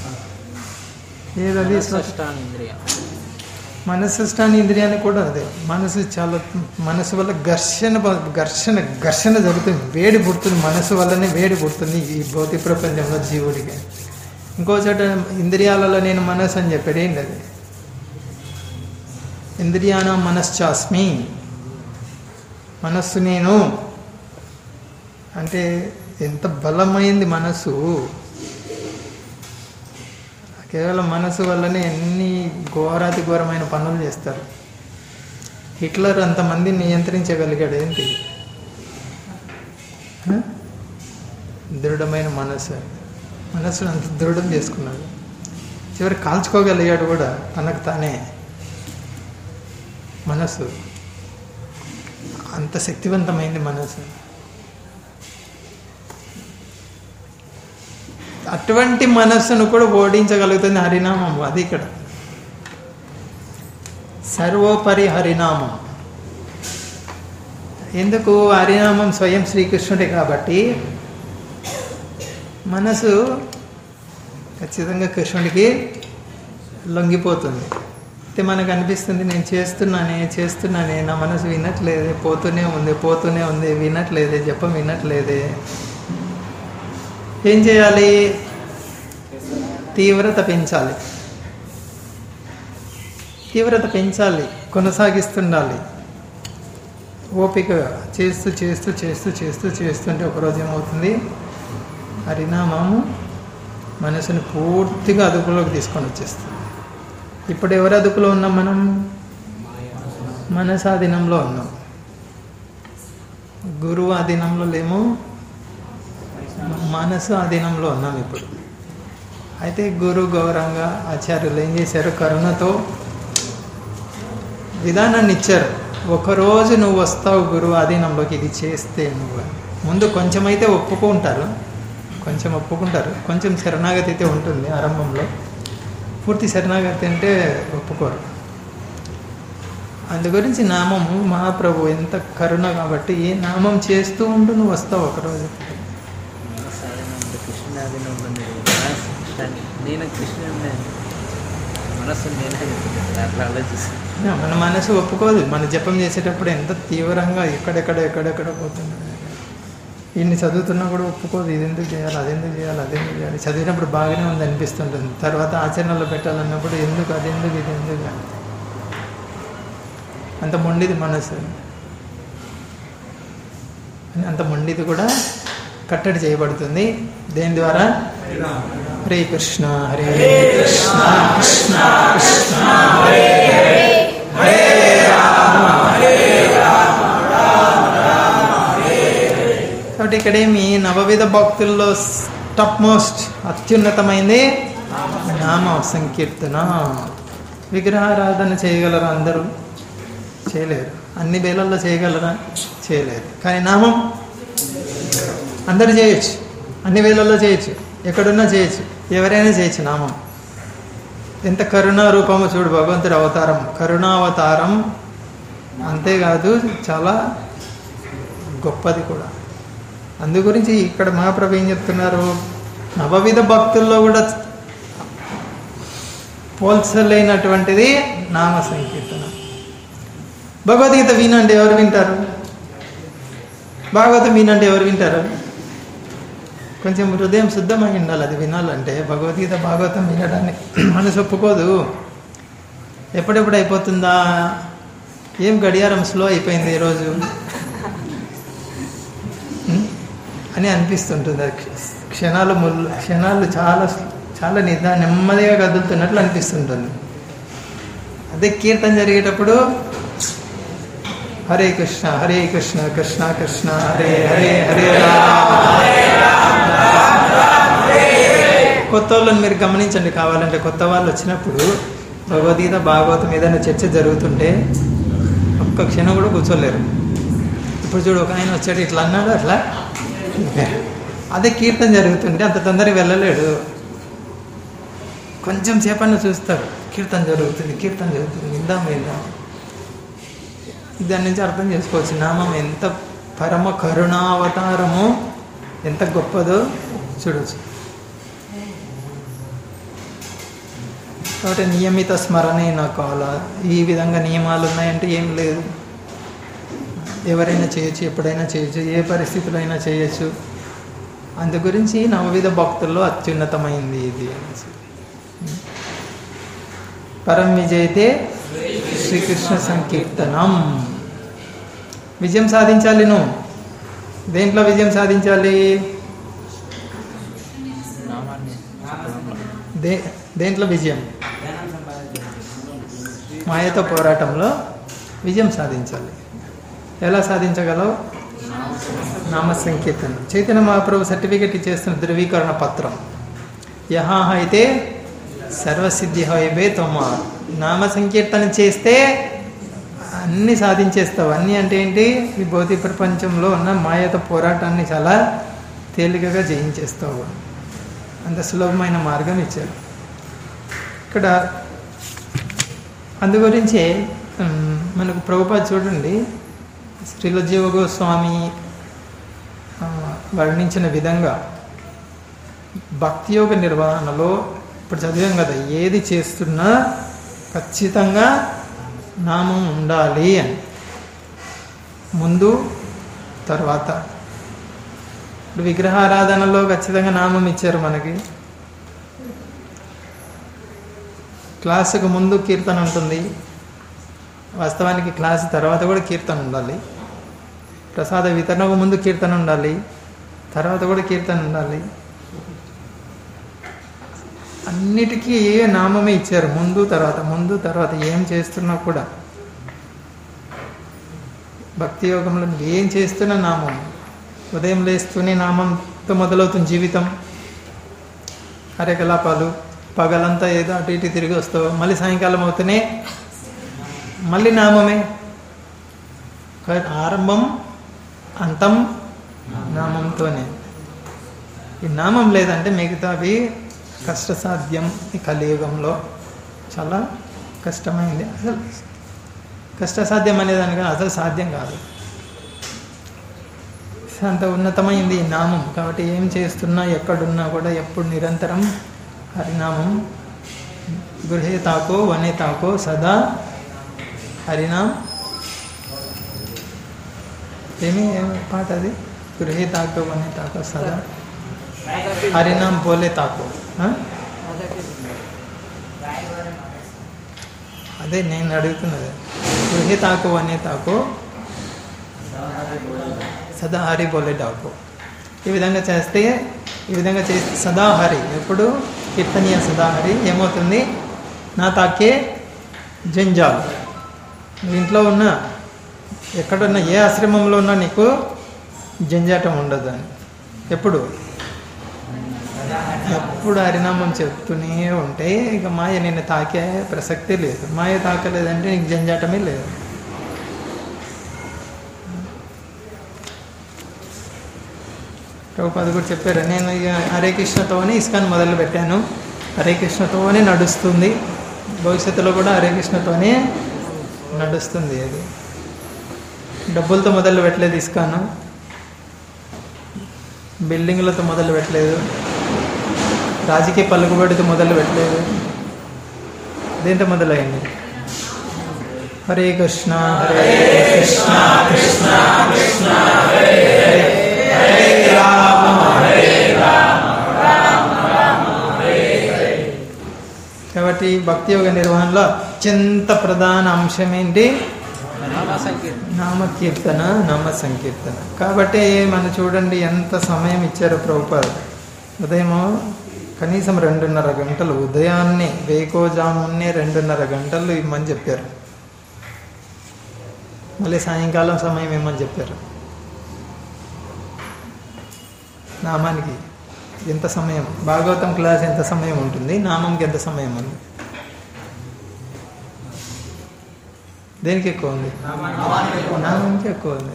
ఏదది స్పష్టానింద్రియం మనస్సు స్థాని ఇంద్రియాన్ని కూడా అదే మనసు చాలా మనసు వల్ల ఘర్షణ ప- ఘర్షణ ఘర్షణ జరుగుతుంది వేడి పుడుతుంది మనసు వల్లనే వేడి పుడుతుంది ఈ భౌతిక ప్రపంచంలో జీవుడికి ఇంకో చోట ఇంద్రియాలలో నేను మనస్సు అని చెప్పాడు ఏంటి అది ఇంద్రియాన మనశ్చాస్మి మనస్సు నేను అంటే ఎంత బలమైంది మనసు కేవలం మనసు వల్లనే ఎన్ని ఘోరాతి ఘోరమైన పనులు చేస్తారు హిట్లర్ అంతమందిని నియంత్రించగలిగాడు ఏంటి హ? దృఢమైన మనసు మనసును అంత దృఢం చేసుకున్నాడు చివరి కాల్చుకోగలిగాడు కూడా తనకు తానే మనసు అంత శక్తివంతమైంది మనసు అటువంటి మనస్సును కూడా ఓడించగలుగుతుంది హరినామం అది ఇక్కడ సర్వోపరి హరినామం ఎందుకు హరినామం స్వయం శ్రీకృష్ణుడే కాబట్టి మనసు ఖచ్చితంగా కృష్ణుడికి లొంగిపోతుంది అయితే మనకు అనిపిస్తుంది నేను చేస్తున్నానే చేస్తున్నానే నా మనసు వినట్లేదే పోతూనే ఉంది పోతూనే ఉంది వినట్లేదే జపం వినట్లేదే ఏం చేయాలి తీవ్రత పెంచాలి తీవ్రత పెంచాలి కొనసాగిస్తుండాలి ఓపిక చేస్తూ చేస్తూ చేస్తూ చేస్తూ చేస్తుంటే ఒకరోజు ఏమవుతుంది హరినామము మనసుని పూర్తిగా అదుపులోకి తీసుకొని వచ్చేస్తుంది ఇప్పుడు ఎవరి అదుపులో ఉన్నాం మనం మనసాధీనంలో ఉన్నాం గురువు అధీనంలో లేము మనసు అధీనంలో ఉన్నాం ఇప్పుడు అయితే గురు గౌరవంగా ఆచార్యులు ఏం చేశారు కరుణతో విధానాన్ని ఇచ్చారు ఒకరోజు నువ్వు వస్తావు గురువు అధీనంలోకి ఇది చేస్తే నువ్వు ముందు కొంచెం అయితే ఒప్పుకుంటారు కొంచెం ఒప్పుకుంటారు కొంచెం శరణాగతి అయితే ఉంటుంది ఆరంభంలో పూర్తి శరణాగతి అంటే ఒప్పుకోరు అందు గురించి నామము మహాప్రభు ఎంత కరుణ కాబట్టి ఈ నామం చేస్తూ ఉంటూ నువ్వు వస్తావు ఒకరోజు మనస్సు కృష్ణాదిలో ఉంటుంది మనస్సు కృష్ణాన్ని నేను కృష్ణుడిని మనస్సు నేనే అట్లా ఆలోచిస్తాను నా- మన మనసు ఒప్పుకోదు మన జపం చేసేటప్పుడు ఎంత తీవ్రంగా ఎక్కడెక్కడ ఎక్కడెక్కడ పోతుంది ఇన్ని చదువుతున్నా కూడా ఒప్పుకోదు ఇది ఎందుకు చేయాలి అది ఎందుకు చేయాలి అది ఎందుకు చేయాలి చదివినప్పుడు బాగానే ఉంది అనిపిస్తుంటుంది తర్వాత ఆచరణలో పెట్టాలన్నప్పుడు ఎందుకు అది ఎందుకు ఇది ఎందుకు అని. అంత మొండిది మనసు అంత మొండిది కూడా కట్టడి చేయబడుతుంది దేని ద్వారా హరే కృష్ణ హరే కృష్ణ కృష్ణ కృష్ణ హరే కాబట్టి ఇక్కడేమి నవవిధ భక్తుల్లో టాప్ మోస్ట్ అత్యున్నతమైంది నామ సంకీర్తన విగ్రహారాధన చేయగలరా అందరూ చేయలేరు అన్ని వేళల్లో చేయగలరా చేయలేరు కానీ నామం అందరు చేయొచ్చు అన్ని వేళల్లో చేయొచ్చు ఎక్కడున్నా చేయొచ్చు ఎవరైనా చేయొచ్చు నామం ఎంత కరుణా రూపమో చూడు భగవంతుడి అవతారం కరుణావతారం అంతేకాదు చాలా గొప్పది కూడా అందు గురించి ఇక్కడ మహాప్రభు ఏం చెప్తున్నారు నవవిధ భక్తుల్లో కూడా పోల్చలేనటువంటిది నామ సంకీర్తన భగవద్గీత వినండి ఎవరు వింటారు భాగవతం వినండి ఎవరు వింటారు కొంచెం హృదయం శుద్ధమై ఉండాలి అది వినాలంటే భగవద్గీత భాగవతం వినడానికి మనసు ఒప్పుకోదు ఎప్పుడెప్పుడు అయిపోతుందా ఏం గడియారం స్లో అయిపోయింది ఈరోజు ఉం? అని అనిపిస్తుంటుంది అది క్ష- క్షణాలు ముళ్ళు క్షణాలు చాలా చాలా నిదా నెమ్మదిగా కదులుతున్నట్లు అనిపిస్తుంటుంది అదే కీర్తన జరిగేటప్పుడు హరే కృష్ణ హరే కృష్ణ కృష్ణ కృష్ణ హరే హరే హరే రామ కొత్త వాళ్ళని మీరు గమనించండి కావాలంటే కొత్త వాళ్ళు వచ్చినప్పుడు భగవద్గీత భాగవతం ఏదైనా చర్చ జరుగుతుంటే ఒక్క క్షణం కూడా కూర్చోలేరు ఇప్పుడు చూడు ఒక ఆయన వచ్చాడు ఇట్లా అన్నాడు అట్లా అదే కీర్తన జరుగుతుంటే అంత తొందరగా వెళ్ళలేడు కొంచెం సేపన్న చూస్తారు కీర్తన జరుగుతుంది కీర్తన జరుగుతుంది విందాం విందాం దాని నుంచి అర్థం చేసుకోవచ్చు నామం ఎంత పరమ కరుణావతారమో ఎంత గొప్పదో చూడవచ్చు కాబట్టి నియమిత స్మరణే నా కాల ఈ విధంగా నియమాలు ఉన్నాయంటే ఏం లేదు ఎవరైనా చేయొచ్చు ఎప్పుడైనా చేయొచ్చు ఏ పరిస్థితిలో అయినా చేయొచ్చు అందు గురించి నవవిధ భక్తుల్లో అత్యున్నతమైంది ఇది అనేసి పరం విజయితే శ్రీకృష్ణ సంకీర్తనం విజయం సాధించాలి నువ్వు దేంట్లో విజయం సాధించాలి నామాన్ని దే దేంట్లో విజయం మాయతో పోరాటంలో విజయం సాధించాలి ఎలా సాధించగలవు నామ సంకీర్తన చైతన్య మహాప్రభు సర్టిఫికెట్ ఇచ్చేస్తున్న ధృవీకరణ పత్రం యహా అయితే సర్వసిద్ధి హైవే తొమ్మ నామ సంకీర్తన చేస్తే అన్నీ సాధించేస్తావు అన్నీ అంటే ఏంటి ఈ భౌతిక ప్రపంచంలో ఉన్న మాయతో పోరాటాన్ని చాలా తేలికగా జయించేస్తావు అంత సులభమైన మార్గం ఇచ్చారు ఇక్కడ అందు గురించే ఉమ్, మనకు ప్రభుపాద చూడండి శ్రీల జీవ గోస్వామి ఆ, వర్ణించిన విధంగా భక్తి యోగ నిర్వహణలో ఇప్పుడు చదివాం కదా ఏది చేస్తున్నా ఖచ్చితంగా నామం ఉండాలి అని ముందు తర్వాత ఇప్పుడు విగ్రహారాధనలో ఖచ్చితంగా నామం ఇచ్చారు మనకి క్లాసుకు ముందు కీర్తన ఉంటుంది వాస్తవానికి క్లాస్ తర్వాత కూడా కీర్తన ఉండాలి ప్రసాద వితరణకు ముందు కీర్తన ఉండాలి తర్వాత కూడా కీర్తన ఉండాలి అన్నిటికీ నామమే ఇచ్చారు ముందు తర్వాత ముందు తర్వాత ఏం చేస్తున్నా కూడా భక్తి యోగంలో నువ్వు ఏం చేస్తున్నా నామం ఉదయం లేస్తూనే నామంతో మొదలవుతుంది జీవితం కార్యకలాపాలు పగలంతా ఏదో అటు ఇటు తిరిగి వస్తావు మళ్ళీ సాయంకాలం అవుతూనే మళ్ళీ నామమే కాబట్టి ఆరంభం అంతం నామంతోనే ఈ నామం లేదంటే మిగతావి కష్టసాధ్యం ఈ కలియుగంలో చాలా కష్టమైంది అసలు కష్టసాధ్యం అనేదానిగా అసలు సాధ్యం కాదు అంత ఉన్నతమైంది ఈ నామం కాబట్టి ఏం చేస్తున్నా ఎక్కడున్నా కూడా ఎప్పుడు నిరంతరం హరినామం గృహే తాకో వనే తాకో సదా హరినామ్ ఏమి ఏమి పాట అది గృహే తాకో వనే తాకో సదా హరినామ్ బోలే తాకో ఆ? అదే నేను అడుగుతున్నది గృహే తాకో వనే తాకో సదా హరి బోలే డాకో ఈ విధంగా చేస్తే ఈ విధంగా చేస్తే సదాహరి ఎప్పుడు కీర్తనీయ సదాహరి ఏమవుతుంది నా తాకే జంజాలు నీ ఇంట్లో ఉన్న ఎక్కడున్న ఏ ఆశ్రమంలో ఉన్నా నీకు జంజాటం ఉండదు అని ఎప్పుడు ఎప్పుడు హరినామం చెప్తూనే ఉంటే ఇక మాయ నిన్ను తాకే ప్రసక్తే లేదు మాయ తాకలేదంటే నీకు జంజాటమే లేదు ప్రభుపాద కూడా చెప్పారు నేను ఇక హరే కృష్ణతోనే ఇస్కాన్ మొదలు పెట్టాను హరే కృష్ణతోనే నడుస్తుంది భవిష్యత్తులో కూడా హరే కృష్ణతోనే నడుస్తుంది అది డబ్బులతో మొదలు పెట్టలేదు ఇస్కాను బిల్డింగ్లతో మొదలు పెట్టలేదు రాజకీయ పలుకుబడితో మొదలు పెట్టలేదు దేంతో మొదలైంది హరే కృష్ణ హరే కృష్ణ కృష్ణ కృష్ణ హరే హరే హరే రామ హరే కాబట్టి భక్తి యోగ నిర్వహణలో అత్యంత ప్రధాన అంశం ఏంటి నామ సంకీర్తన నామ కీర్తన నామ సంకీర్తన కాబట్టి మనం చూడండి ఎంత సమయం ఇచ్చారో ప్రభుపాద ఉదయం కనీసం రెండున్నర గంటలు ఉదయాన్నే వేకోజామున్నే రెండున్నర గంటలు ఇమ్మని చెప్పారు మళ్ళీ సాయంకాలం సమయం ఇమ్మని చెప్పారు నామానికి ఎంత సమయం భాగవతం క్లాస్ ఎంత సమయం ఉంటుంది నామంకి ఎంత సమయం ఉంది దేనికి ఎక్కువ ఉంది నామంకి ఎక్కువ ఉంది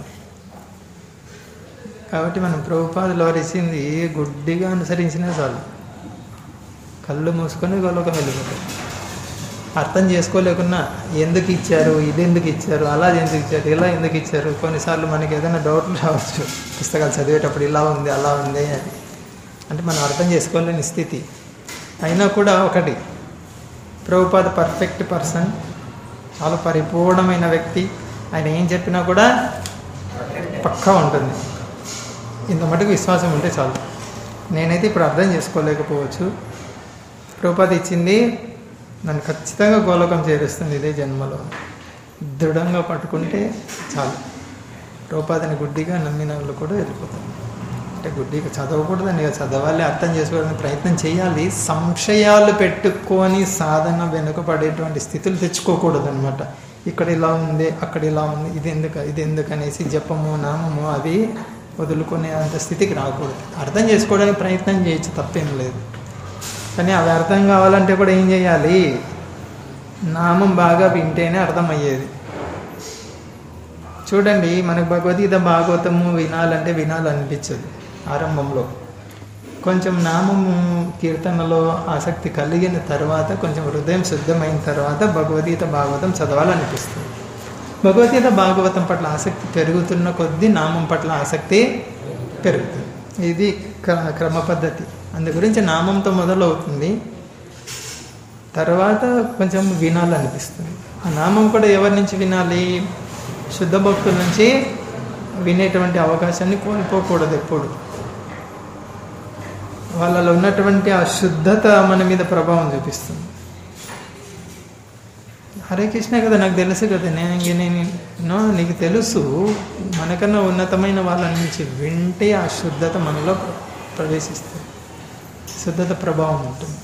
కాబట్టి మనం ప్రభుపాదులు ఇచ్చింది గుడ్డిగా అనుసరించినా చాలు కళ్ళు మూసుకొని గొలక వెళ్ళిపోతాం అర్థం చేసుకోలేకున్నా ఎందుకు ఇచ్చారు ఇది ఎందుకు ఇచ్చారు అలా ఎందుకు ఇచ్చారు ఇలా ఎందుకు ఇచ్చారు కొన్నిసార్లు మనకి ఏదైనా డౌట్లు రావచ్చు పుస్తకాలు చదివేటప్పుడు ఇలా ఉంది అలా ఉంది అని అంటే మనం అర్థం చేసుకోలేని స్థితి అయినా కూడా ఒకటి ప్రభుపాద పర్ఫెక్ట్ పర్సన్ చాలా పరిపూర్ణమైన వ్యక్తి ఆయన ఏం చెప్పినా కూడా పక్కా ఉంటుంది ఇంత మటుకు విశ్వాసం ఉంటే చాలు నేనైతే ఇప్పుడు అర్థం చేసుకోలేకపోవచ్చు ప్రభుపాద ఇచ్చింది నన్ను ఖచ్చితంగా గోలోకం చేరుస్తుంది ఇదే జన్మలో దృఢంగా పట్టుకుంటే చాలు ప్రభుపాదని గుడ్డిగా నమ్మిన వాళ్ళు కూడా వెళ్ళిపోతారు అంటే గుడ్డిగా చదవకూడదని ఇక చదవాలి అర్థం చేసుకోవడానికి ప్రయత్నం చేయాలి సంశయాలు పెట్టుకొని సాధన వెనుకబడేటువంటి స్థితులు తెచ్చుకోకూడదు అనమాట ఇక్కడ ఇలా ఉంది అక్కడ ఇలా ఉంది ఇది ఎందుకు ఇది ఎందుకు అనేసి జపము నామము అవి వదులుకునే అంత స్థితికి రాకూడదు అర్థం చేసుకోవడానికి ప్రయత్నం చేయొచ్చు తప్పేం లేదు కానీ అవి అర్థం కావాలంటే కూడా ఏం చేయాలి నామం బాగా వింటేనే అర్థమయ్యేది చూడండి మనకు భగవద్గీత భాగవతము వినాలంటే వినాలనిపించదు ఆరంభంలో కొంచెం నామము కీర్తనలో ఆసక్తి కలిగిన తర్వాత కొంచెం హృదయం శుద్ధమైన తర్వాత భగవద్గీత భాగవతం చదవాలనిపిస్తుంది భగవద్గీత భాగవతం పట్ల ఆసక్తి పెరుగుతున్న కొద్దీ నామం పట్ల ఆసక్తి పెరుగుతుంది ఇది క్ర- క్రమ పద్ధతి అందు గురించి నామంతో మొదలవుతుంది తర్వాత కొంచెం వినాలనిపిస్తుంది ఆ నామం కూడా ఎవరి నుంచి వినాలి శుద్ధ భక్తుల నుంచి వినేటువంటి అవకాశాన్ని కోల్పోకూడదు ఎప్పుడు వాళ్ళలో ఉన్నటువంటి ఆ శుద్ధత మన మీద ప్రభావం చూపిస్తుంది హరే కృష్ణ కదా నాకు తెలుసు కదా నేను ఇంక నేను నో, నీకు తెలుసు మనకన్నా ఉన్నతమైన వాళ్ళ నుంచి వింటే ఆ శుద్ధత మనలో ప్రవేశిస్తుంది శుద్ధత ప్రభావం ఉంటుంది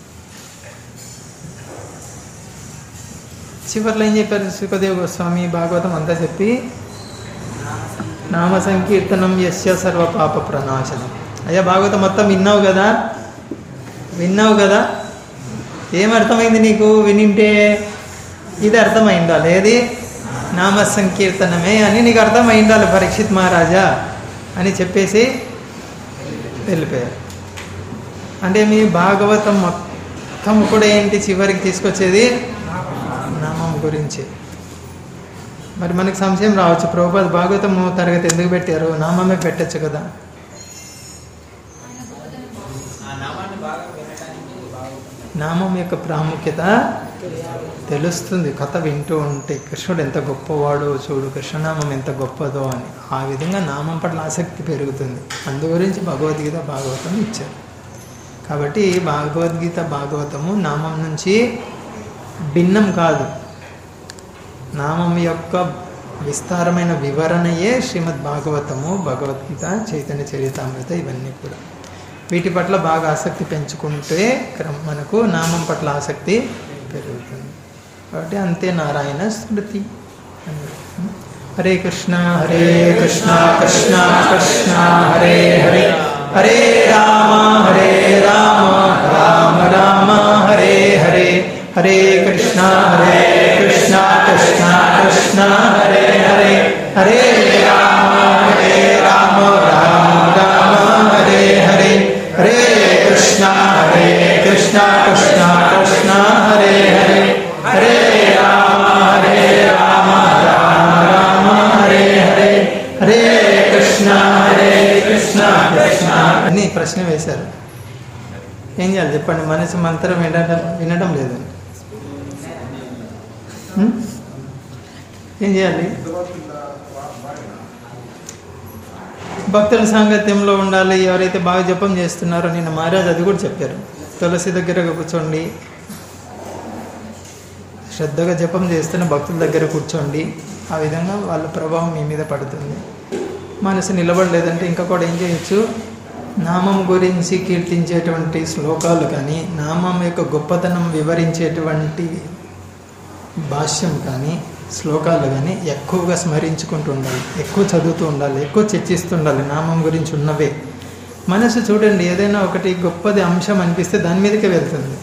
చివరిలో ఏం చెప్పారు సుఖదేవ్ గోస్వామి భాగవతం అంతా చెప్పి నామ సంకీర్తనం యస్య సర్వ పాప ప్రణాశనం అయ్యా భాగవతం మొత్తం విన్నావు కదా విన్నావు కదా ఏం అర్థమైంది నీకు వినింటే ఇది అర్థమై ఉండాలి ఏది నామ సంకీర్తనమే అని నీకు అర్థమై ఉండాలి పరీక్షిత్ మహారాజా అని చెప్పేసి వెళ్ళిపోయారు అంటే మీ భాగవతం మొత్తం కూడా ఏంటి చివరికి తీసుకొచ్చేది నామం గురించి మరి మనకు సంశయం రావచ్చు ప్రభుపాద భాగవతం తరగతి ఎందుకు పెట్టారు నామమే పెట్టచ్చు కదా ఆ నామాన్ని బాగా వినడానికి బాగుంటుంది నామం యొక్క ప్రాముఖ్యత తెలుస్తుంది కథ వింటూ ఉంటే కృష్ణుడు ఎంత గొప్పవాడో చూడు కృష్ణనామం ఎంత గొప్పదో అని ఆ విధంగా నామం పట్ల ఆసక్తి పెరుగుతుంది అందు గురించి భగవద్గీత భాగవతం ఇచ్చారు కాబట్టి భగవద్గీత భాగవతము నామం నుంచి భిన్నం కాదు నామం యొక్క విస్తారమైన వివరణయే శ్రీమద్ భాగవతము భగవద్గీత చైతన్య చరితామృత ఇవన్నీ కూడా వీటి పట్ల బాగా ఆసక్తి పెంచుకుంటే క్రమ మనకు నామం పట్ల ఆసక్తి పెరుగుతుంది కాబట్టి అంతే నారాయణ స్మృతి అన్నారు. హరే కృష్ణ హరే కృష్ణ కృష్ణ కృష్ణ హరే హరే హరే రామ హరే రామ రామ రామ హరే హరే హరే కృష్ణ హరే కృష్ణ కృష్ణ కృష్ణ హరే హరే హరే రామ హరే రామ రామ రామ హరే హరే హరే కృష్ణ హరే కృష్ణ కృష్ణ కృష్ణ హరే హరే హరే రామ హరే రామ రామ రామ హరే హరే హరే కృష్ణ హరే కృష్ణ కృష్ణ అని ప్రశ్న వేశారు ఏం చేయాలి చెప్పండి మనసు మంత్రం వినడం వినడం లేదు హ్మ్? ఏం చేయాలి భక్తుల సాంగత్యంలో ఉండాలి ఎవరైతే బాగా జపం చేస్తున్నారో నిన్న మహారాజ్ అది కూడా చెప్పారు తులసి దగ్గర కూర్చోండి శ్రద్ధగా జపం చేస్తున్న భక్తుల దగ్గర కూర్చోండి ఆ విధంగా వాళ్ళ ప్రభావం మీ మీద పడుతుంది మనసు నిలబడలేదంటే ఇంకా కూడా ఏం చేయొచ్చు నామం గురించి కీర్తించేటువంటి శ్లోకాలు కానీ నామం యొక్క గొప్పతనం వివరించేటువంటి భాష్యం కానీ శ్లోకాలు కానీ ఎక్కువగా స్మరించుకుంటూ ఉండాలి ఎక్కువ చదువుతూ ఉండాలి ఎక్కువ చర్చిస్తూ ఉండాలి నామం గురించి ఉన్నవే మనసు చూడండి ఏదైనా ఒకటి గొప్పది అంశం అనిపిస్తే దాని మీదకే వెళ్తుంది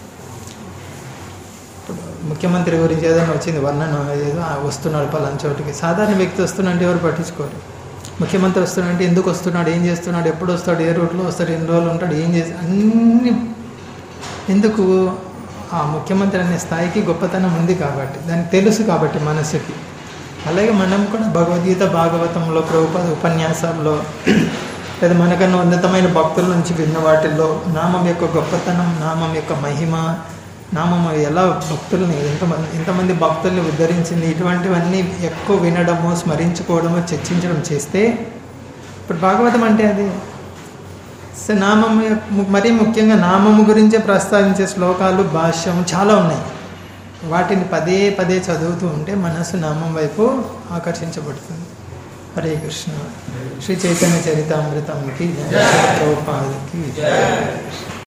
ముఖ్యమంత్రి గురించి ఏదైనా వచ్చింది వర్ణన ఏదో ఆ వస్తున్నాడు పలానా చోటికి సాధారణ వ్యక్తి వస్తున్నంటే ఎవరు పట్టించుకోరు ముఖ్యమంత్రి వస్తున్నాడంటే ఎందుకు వస్తున్నాడు ఏం చేస్తున్నాడు ఎప్పుడు వస్తాడు ఏ రూట్లో వస్తాడు ఎన్ని రోజులు ఉంటాడు ఏం చేసి అన్ని ఎందుకు ఆ ముఖ్యమంత్రి అనే స్థాయికి గొప్పతనం ఉంది కాబట్టి దానికి తెలుసు కాబట్టి మనసుకి అలాగే మనం కూడా భగవద్గీత భాగవతంలో ప్రభుపాద ఉపన్యాసాల్లో లేదా మనకన్నా ఉన్నతమైన భక్తుల నుంచి విన్న వాటిల్లో నామం యొక్క గొప్పతనం నామం యొక్క మహిమ నామం ఎలా భక్తుల్ని ఎంతమంది ఎంతమంది భక్తుల్ని ఉద్ధరించింది ఇటువంటివన్నీ ఎక్కువ వినడము స్మరించుకోవడము చర్చించడం చేస్తే ఇప్పుడు భాగవతం అంటే అది సో నామం యొక్క- మరీ ముఖ్యంగా నామము గురించే ప్రస్తావించే శ్లోకాలు భాష్యం చాలా ఉన్నాయి వాటిని పదే పదే చదువుతూ ఉంటే మనసు నామం వైపు ఆకర్షించబడుతుంది హరే కృష్ణ శ్రీ చైతన్య చరితామృతంకి జయ, ప్రభుపాదకి జయ.